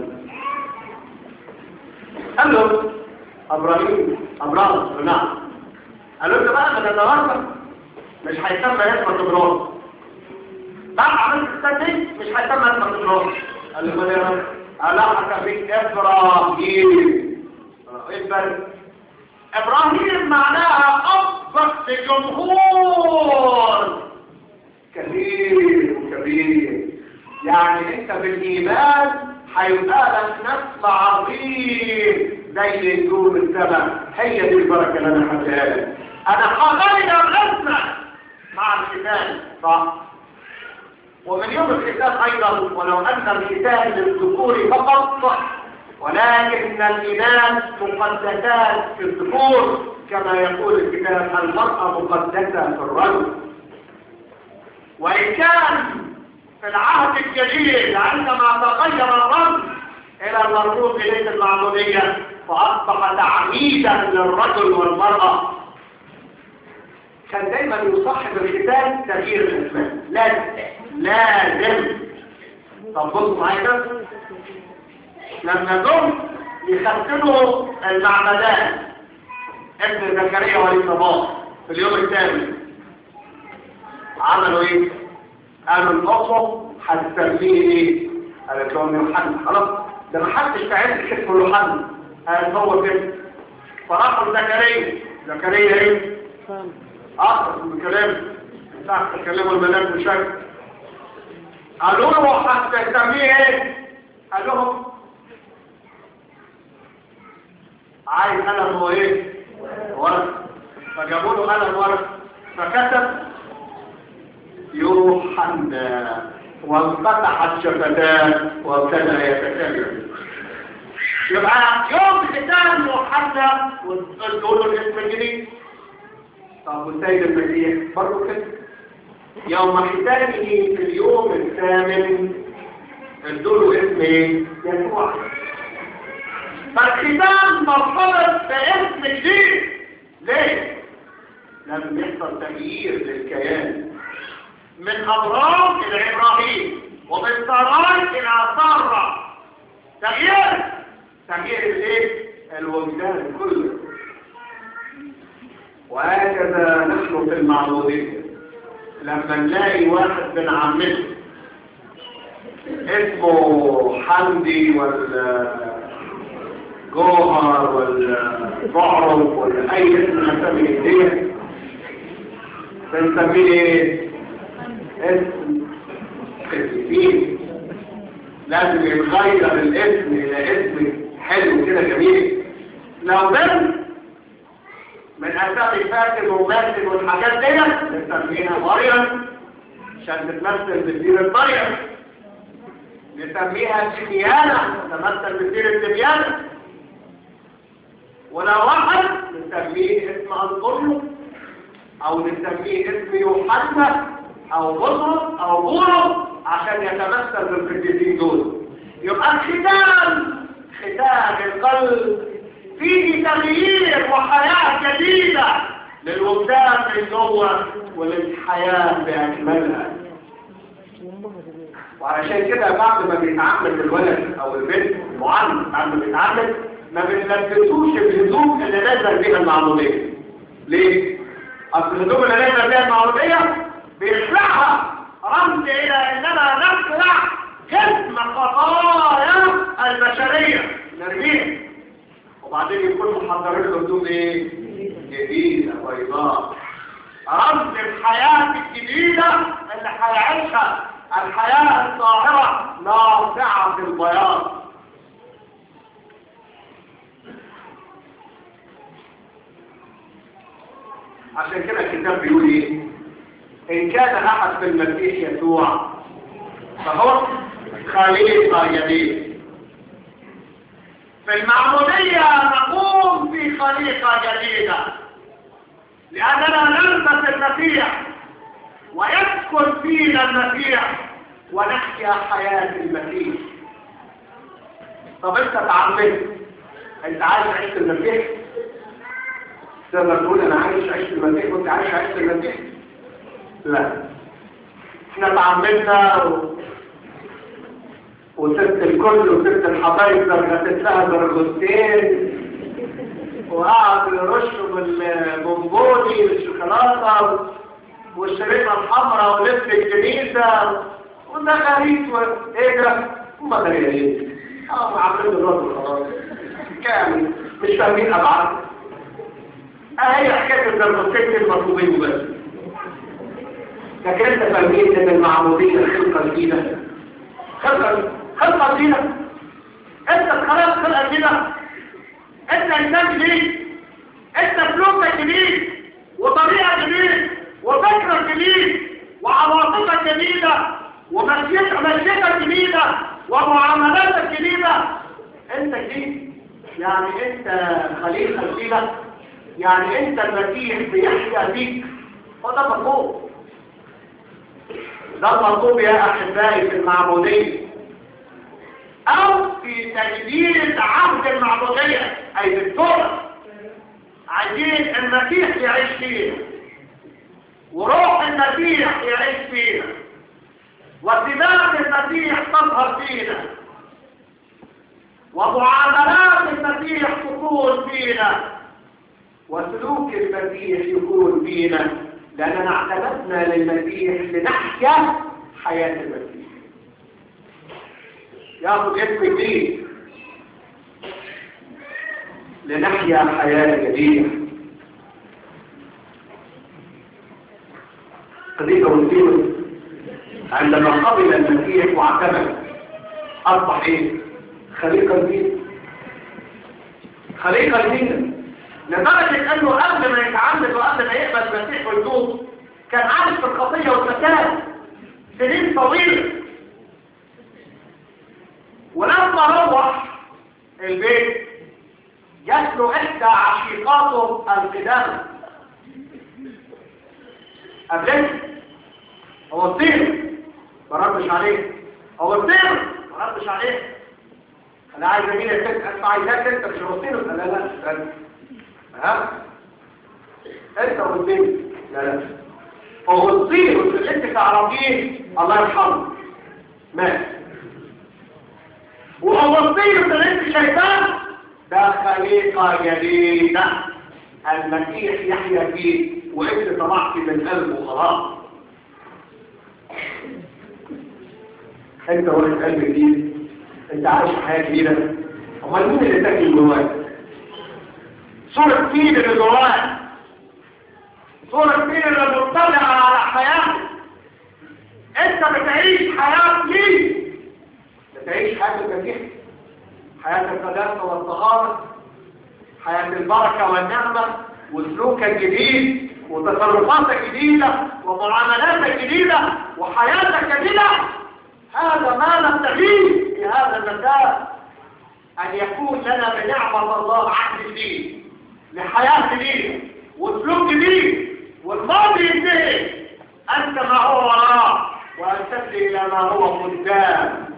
قال له ابراهيم ابراهيم نعم قال له انت بقى من النهارده مش هيتم اسمك ابراهيم بعد عملت السنه مش هيتم اسمك ابراهيم قال له ما يا رب قال هخليك ابراهيم ايه الفرق ابراهيم معناها ابسط جمهور كبير وكبير يعني انت بالايمان هيبقى لك نسل عظيم زي نجوم السماء هي دي البركه اللي انا هديها لك انا هغير الرسمه مع الختان صح ومن يوم الختان ايضا ولو ان الختان للذكور فقط ولكن الإناث مقدسات في الذكور كما يقول الكتاب المرأة مقدسة في الرجل وإن كان في العهد الجديد عندما تغير الرجل إلى المرفوض إليه المعمودية فأصبح تعميدا للرجل والمرأة كان دايما يصاحب الختان تغيير الاسلام لازم لازم طب بصوا معايا كده لما جم يختنوا المعمدان ابن زكريا والصباح في اليوم الثاني عملوا ايه قالوا الاخوه هتسميه ايه قالت لهم يوحنا خلاص ده ما حدش تعرف اسمه يوحنا قال هو كده فراحوا لزكريا زكريا ايه اخر من كلام ساعه تكلموا الملاك بشكل قالوا له هتسميه ايه قال لهم عايز قلم هو ايه ورق فجابوا له قلم ورق فكتب يوحنا وانفتحت شفتان وابتدى يتكلم يبقى يوم ختام يوحنا وتقول له الاسم الجديد طب والسيد المسيح برضه كده يوم ختانه في اليوم الثامن ادوله اسم ايه؟ يسوع فالختان مرتبط باسم جديد ليه؟ لازم يحصل تغيير للكيان من أبرام إلى إبراهيم ومن سراي إلى سارة تغيير تغيير الايه؟ الوجدان كله وهكذا نحن في المعبودية لما نلاقي واحد من عمته اسمه حمدي ولا جوهر ولا بعرف ولا اي اسم نسميه دي بنسميه ايه؟ اسم خفيفين لازم يتغير الاسم الى اسم حلو كده جميل لو بنت من اسامي فاتن وماتن والحاجات دي نسميها مريم عشان تتمثل بسيرة مريم نسميها دميانة تتمثل بسيرة دميانة ولو واحد نسميه اسم أنطونيو او نسميه اسم يوحنا او بطرس او بولس عشان يتمثل بالقديسين دول يبقى الختان ختان القلب فيه تغيير وحياة جديدة للوجدان من جوه وللحياة بأكملها وعلشان كده بعد ما بيتعامل الولد او البنت المعلم بعد ما بيتعامل ما بنلبسوش الهدوم اللي نزل بيها المعمودية ليه؟ اصل الهدوم اللي نزل بيها المعمودية بيخلعها رمز الى اننا نخلع جسم خطايا البشرية نرميها وبعدين يكون محضرين له هدوم ايه جديدة بيضاء رمز الحياة الجديدة اللي هيعيشها الحياة الطاهرة ناصعة البياض عشان كده الكتاب بيقول ايه ان كان احد في المسيح يسوع فهو خليقة جديد في المعمودية نقوم في خليقة جديدة لأننا نلبس المسيح ويسكن فينا المسيح ونحيا حياة المسيح طب انت تعمل انت عايش عيش المسيح تقدر تقول انا عايش عيش المسيح وانت عايش عيش المسيح لا احنا تعملنا و... وست الكل وست الحبايب غسلت لها درجتين وقعد يرشوا بالبونبوني والشوكولاته والشريطه الحمراء ولف الكنيسه وده غريب وايه ده؟ هم غريبين اه عاملين الرد خلاص كامل مش فاهمين ابعاد اهي حكايه الدرجتين المطلوبين بس لكن انت فاهمين ان المعموديه خلقه جديده خلقه خلقة جديدة انت اتخلقت خلقة جديدة انت انسان جديد انت سلوكك جديد وطريقة جديد وفكرة جديد وعواطفك جديدة ومشيتك جديدة ومعاملاتك جديدة انت جديد يعني انت خليقة جديدة يعني انت المسيح بيحيا فيك وده مطلوب ده المطلوب يا احبائي في المعبوديه او في تجديد عهد المعبودية اي بالتوبة عايزين المسيح يعيش فينا وروح المسيح يعيش فينا وسمات المسيح تظهر فينا ومعاملات المسيح تكون فينا وسلوك المسيح يكون فينا لأننا اعتمدنا للمسيح لنحيا حياة المسيح ياخذ اسم جديد لنحيا حياة جديدة قضية مسلمة عندما قبل المسيح واعتمد أصبح إيه؟ خليقة جديدة خليقة جديدة لدرجة أنه قبل ما يتعمد وقبل ما يقبل المسيح ويتوب كان عايش في الخطية والفساد سنين طويلة ولما روح البيت جات له احدى عشيقاته القدامى قبلت هو الطير ما ردش عليه هو الطير ما ردش عليه انا عايز اجي لك انت انت عايزاك انت مش الطير لا لا لا ها انت والطير لا لا هو الطير اللي انت تعرفيه الله يرحمه مات وهو الطير اللي انت شايفاه ده خليقة جديدة المسيح يحيا فيه وانت طلعت من قلبه خلاص انت واخد قلب جديد انت عايش حياة جديدة امال مين اللي ساكن جواك صورة مين اللي جواك صورة مين اللي مطلع على حياتك انت بتعيش حياة مين بتعيش حياة المسيح حياة القداسة والطهارة حياة البركة والنعمة وسلوكك جديد وتصرفاتك جديدة ومعاملاتك جديدة وحياتك جديدة هذا ما نبتغيه في هذا المساء أن يكون لنا بنعمة الله عهد جديد لحياة جديدة وسلوك جديد والماضي ينتهي أنت ما هو وراء وأن تبدي إلى ما هو قدام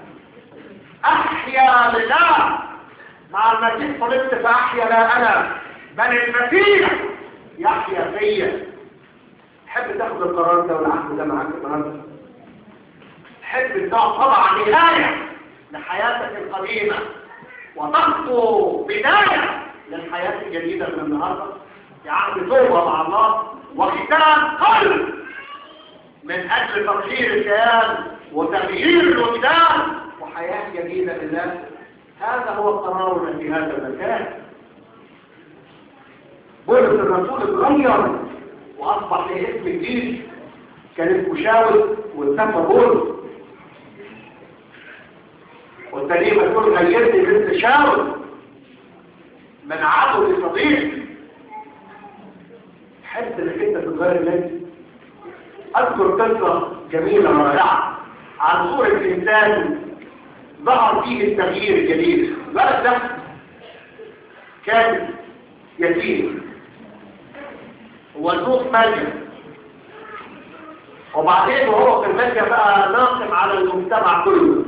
أحيا لله مع المسيح صلبت فأحيا لا أنا بل المسيح يحيا فيا تحب تاخد القرار ده والعهد ده معاك النهارده تحب طبعا نهاية لحياتك القديمة وتخطو بداية للحياة الجديدة من النهاردة عهد توبة مع الله وختام قلب من أجل تطهير الكيان وتغيير الوجدان وحياة جديدة لله هذا هو القرار في هذا المكان بولس الرسول اتغير واصبح له اسم جديد كان مشاور واتسمى بولس والتاني ما تقول غيرني بنت شاور من عدو لصديق حس انك انت تتغير ليه اذكر قصه جميله رائعه عن صوره انسان ظهر فيه التغيير الجديد الولد ده كان يتيم وزوج ملجأ وبعدين وهو في الملجأ بقى ناقم على المجتمع كله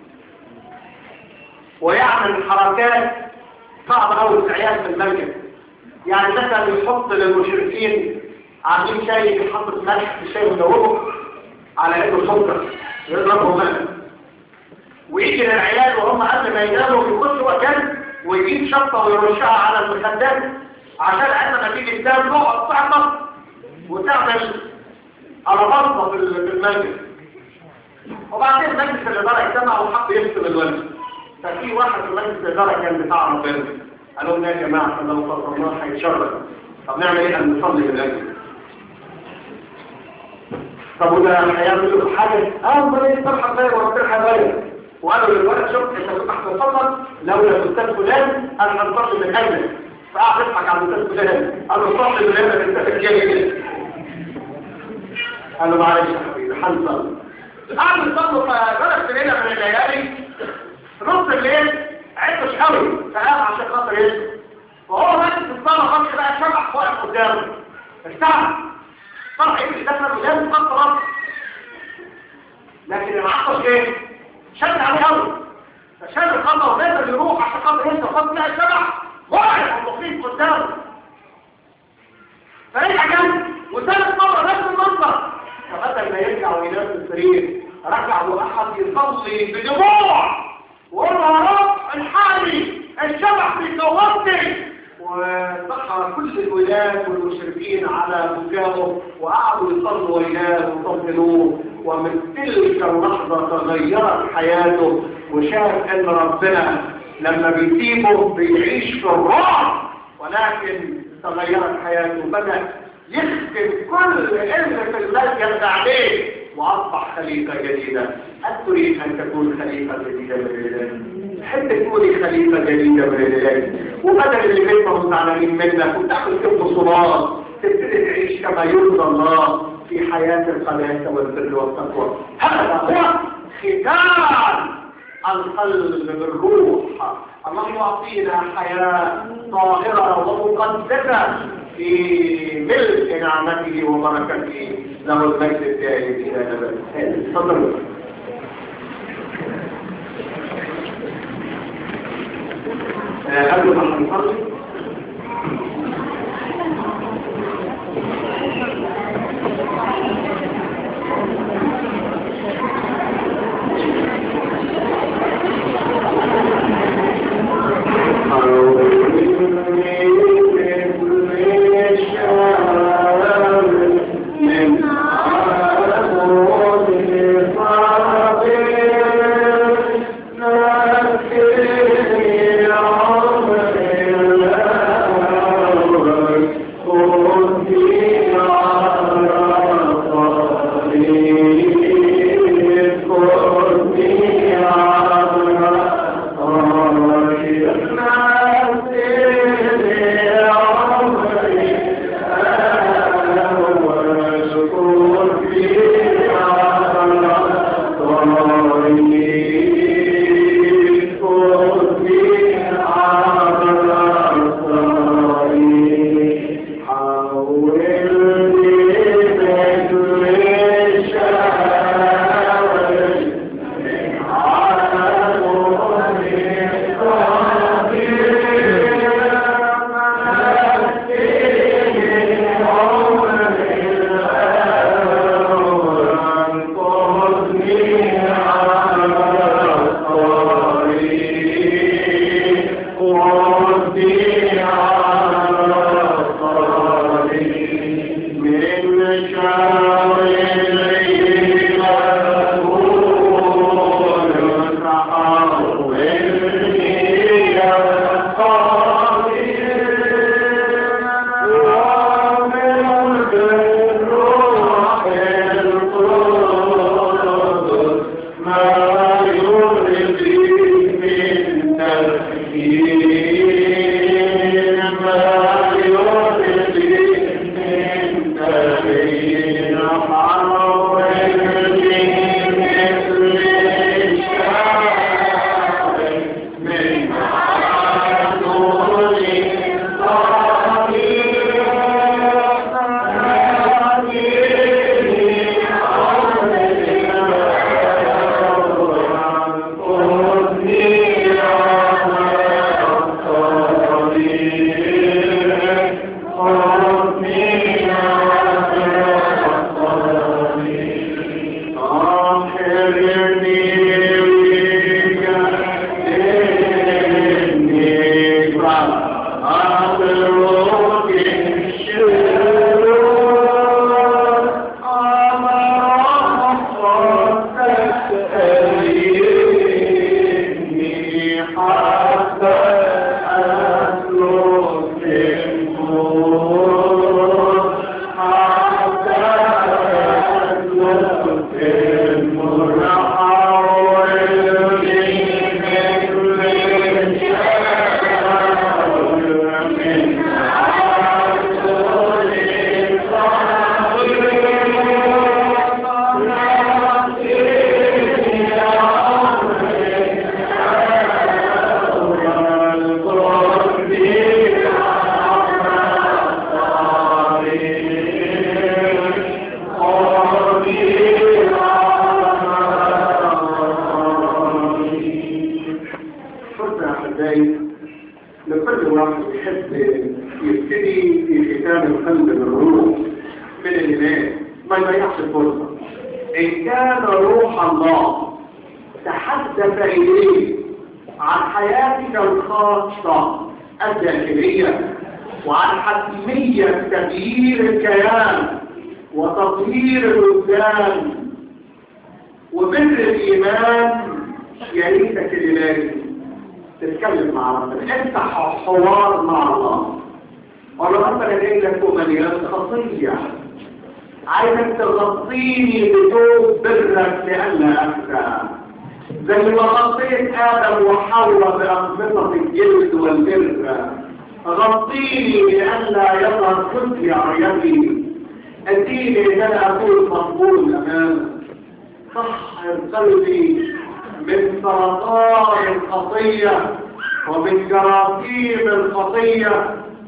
ويعمل حركات صعبة أوي في العيال في الملجأ يعني مثلا يحط للمشركين عاملين شاي يحط ملح في الشاي ويدوبه على انه سكر يضربهم ملح ويجي للعيال وهم قبل ما يناموا يخشوا مكان ويجيب شطة ويرشها على المخدات عشان عندما تيجي تنام تقعد تعمل وتعمل على بطنة في المسجد وبعدين مجلس الإدارة اجتمع وحب يكتب الولد ففي واحد في مجلس الإدارة كان بتاع ربنا قالوا لنا يا جماعة لو فضل الله هيتشرف طب نعمل ايه ان نصلي بالأجل طب وده هيعمل له حاجة اه امال ايه فرحة غير وربنا غير وقالوا للولد شوف انت كنت احسن فضل لولا الاستاذ فلان انا هنصلي من اجلك فقعد يضحك على الاستاذ فلان قال له صلي من اجلك انت في الجاي قال له معلش يا حبيبي هنصلي قعدوا يصلوا فبلغ ليله من الليالي نص الليل عطش قوي فقام عشان خاطر يشرب وهو ماشي في الصلاه خالص بقى شبح واقف قدامه استعب طلع يمشي دخل ولازم خط راسه لكن العطش ايه شد عليه قوي فشد الخطه ونزل يروح عشان خاطر يشرب خط لها شبح واقف ومخيف قدامه فرجع جنب وثالث مره نفس المنظر فبدل ما يرجع وينام في السرير رجع واحد يصلي بدموع وقال يا رب الحالي الشبح في كوابتي وصحى كل الولاد والمشركين على بكائه وقعدوا يصلوا وياه ويطمنوه ومن تلك اللحظة تغيرت حياته وشاف ان ربنا لما بيسيبه بيعيش في الرعب ولكن تغيرت حياته بدأ يختم كل علم في المسجد عليه واصبح خليفة جديدة هل تريد ان تكون خليفة جديدة من الله تحب تكوني خليفة جديدة من الله وبدل اللي بيتهم زعلانين منك وتاخد كم صلاه تبتدي تعيش كما يرضى الله في حياة القناة والبر والتقوى هذا هو ختام القلب بالروح الله يعطينا حياة طاهرة ومقدسة في ملء نعمته وبركته له المجد الدائم الى ابد تفضلوا قبل ما نصلي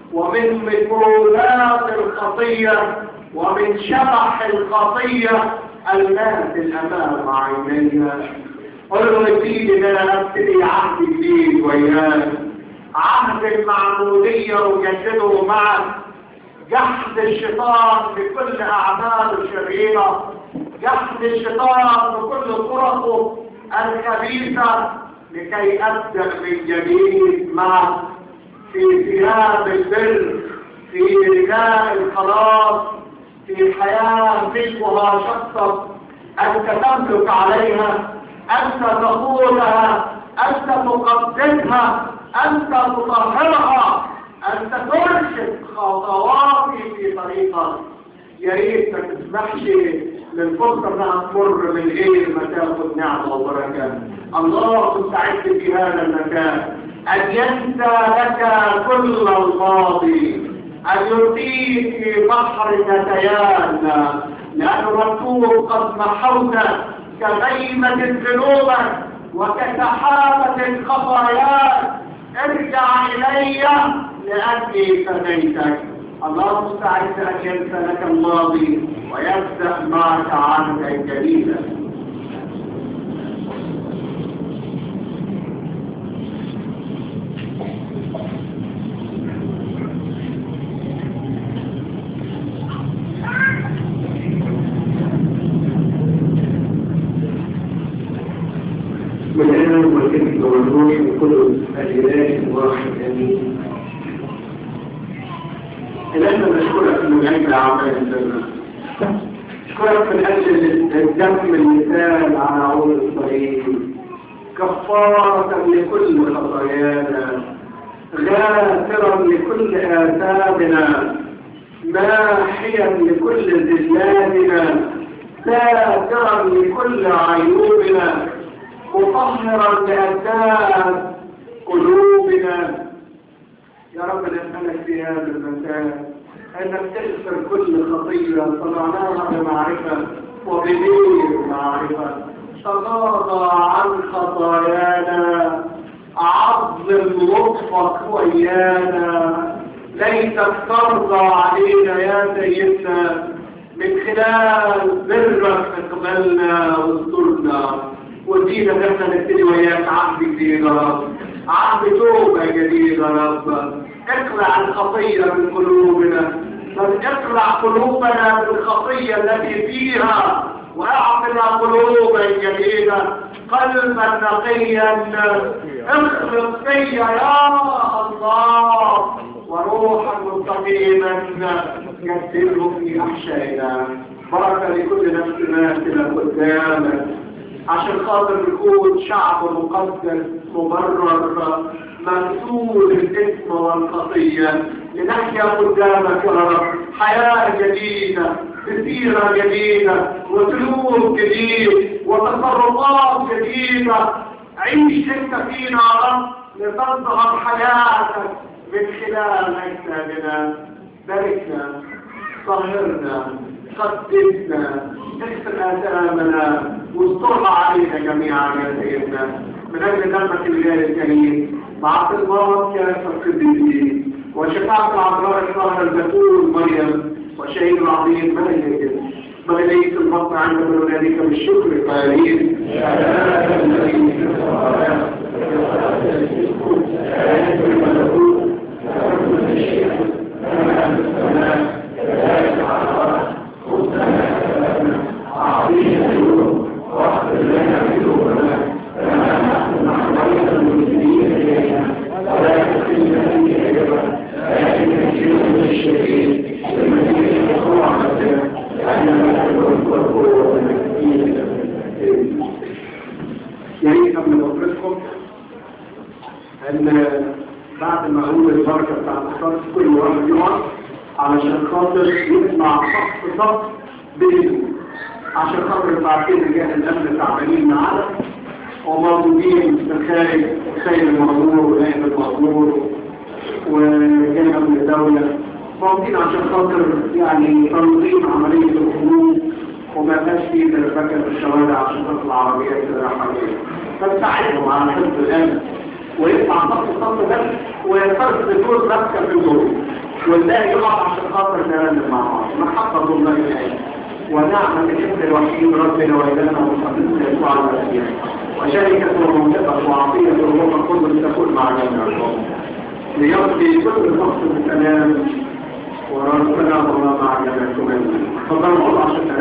ومن ميكروبات الخطية ومن شبح الخطية الماثل أمام عيني قل له يا سيدي ان انا ابتدي عهد جديد وياك عهد المعمودية وجدده معك جحد الشيطان بكل أعماله الشريرة جحد الشيطان بكل طرقه الخبيثة لكي أبدأ من جديد معك في ثياب البر في رداء الخلاص في حياة ملكها شخصك أنت تملك عليها أنت تقودها أنت تقدسها أنت تطهرها أنت ترشد خطواتي في طريقك يا ريت ما تسمحش للفرصة انها تمر من غير ما تاخذ نعمة وبركة الله مستعد في هذا المكان أن ينسى لك كل الماضي أن يلقيك في بحر نسيان لأنه مكتوب قد محوت كغيمة ذنوبك وكسحابة خطاياك ارجع إلي لأني فديتك الله مستعد أن ينسى لك الماضي ويبدأ معك عهدا جديدا والآن والابن والروح وكل الإله الواحد آمين إلهنا نشكرك من أجل أعمال الجنة نشكرك من أجل الدم المثال على عود الطريق كفارة لكل خطايانا غافرا لكل آثامنا ماحيا لكل ذلاتنا ساترا لكل عيوبنا مطهرا لأجساد قلوبنا يا رب نسألك في هذا المكان أنك تغفر كل خطية صنعناها بمعرفة وبدين معرفة تغاضى عن خطايانا عظم لطفك وإيانا ليتك ترضى علينا يا سيدنا من خلال برك اقبلنا واسترنا ودينا ان احنا نبتدي وياك عهد جديد يا رب عهد توبة جديد يا رب اقلع الخطية من قلوبنا بل اقلع قلوبنا بالخطية التي فيها واعطنا قلوبا جديدة قلبا نقيا اخلق فيا يا الله وروحا مستقيما يسره في احشائنا بركة لكل نفس ماثلة قدامك عشان خاطر نكون شعب مقدس مبرر مغسول الاسم والخطية لنحيا قدامك يا رب حياة جديدة بسيرة جديدة وسلوك جديد وتصرفات جديدة عيش انت فينا يا رب لتظهر حياتك من خلال اجسادنا باركنا طهرنا قدسنا اغفر اثامنا واسترها علينا جميعا يا سيدنا من اجل دمك الغالي الكريم مع المرض كافه القديسين وشفاعة العذراء الشهر البتول مريم وشهيد العظيم ملائكة ملائكة البطن عند ولادك بالشكر قائلين يعني قبل ما أخبركم أن بعد ما أقول البركة بتاعت الصف كل واحد يقع علشان خاطر يسمع صف صف بإذنه عشان خاطر البعثين رجال الأمن تعبانين معانا وموجودين في الخارج خير المغمور ونائب المغمور وجانب من الدولة موجودين عشان خاطر يعني تنظيم عملية الخروج وما فيش فيه دربكة في الشوارع عشان تطلع عربيات رايحة عليه فنساعدهم على حفظ الأمن ويطلع صف صف بس ويفرق دور ربكة في الجو والباقي يقع عشان خاطر نرنم مع بعض محبة الله الآن ونعمة الابن الوحيد ربنا وإلهنا ومحبتنا يسوع المسيح وشركة ومنطقة وعطية الروح القدس تكون معنا ليقضي كل شخص بسلام وربنا الله معنا كمان تفضلوا الله عشان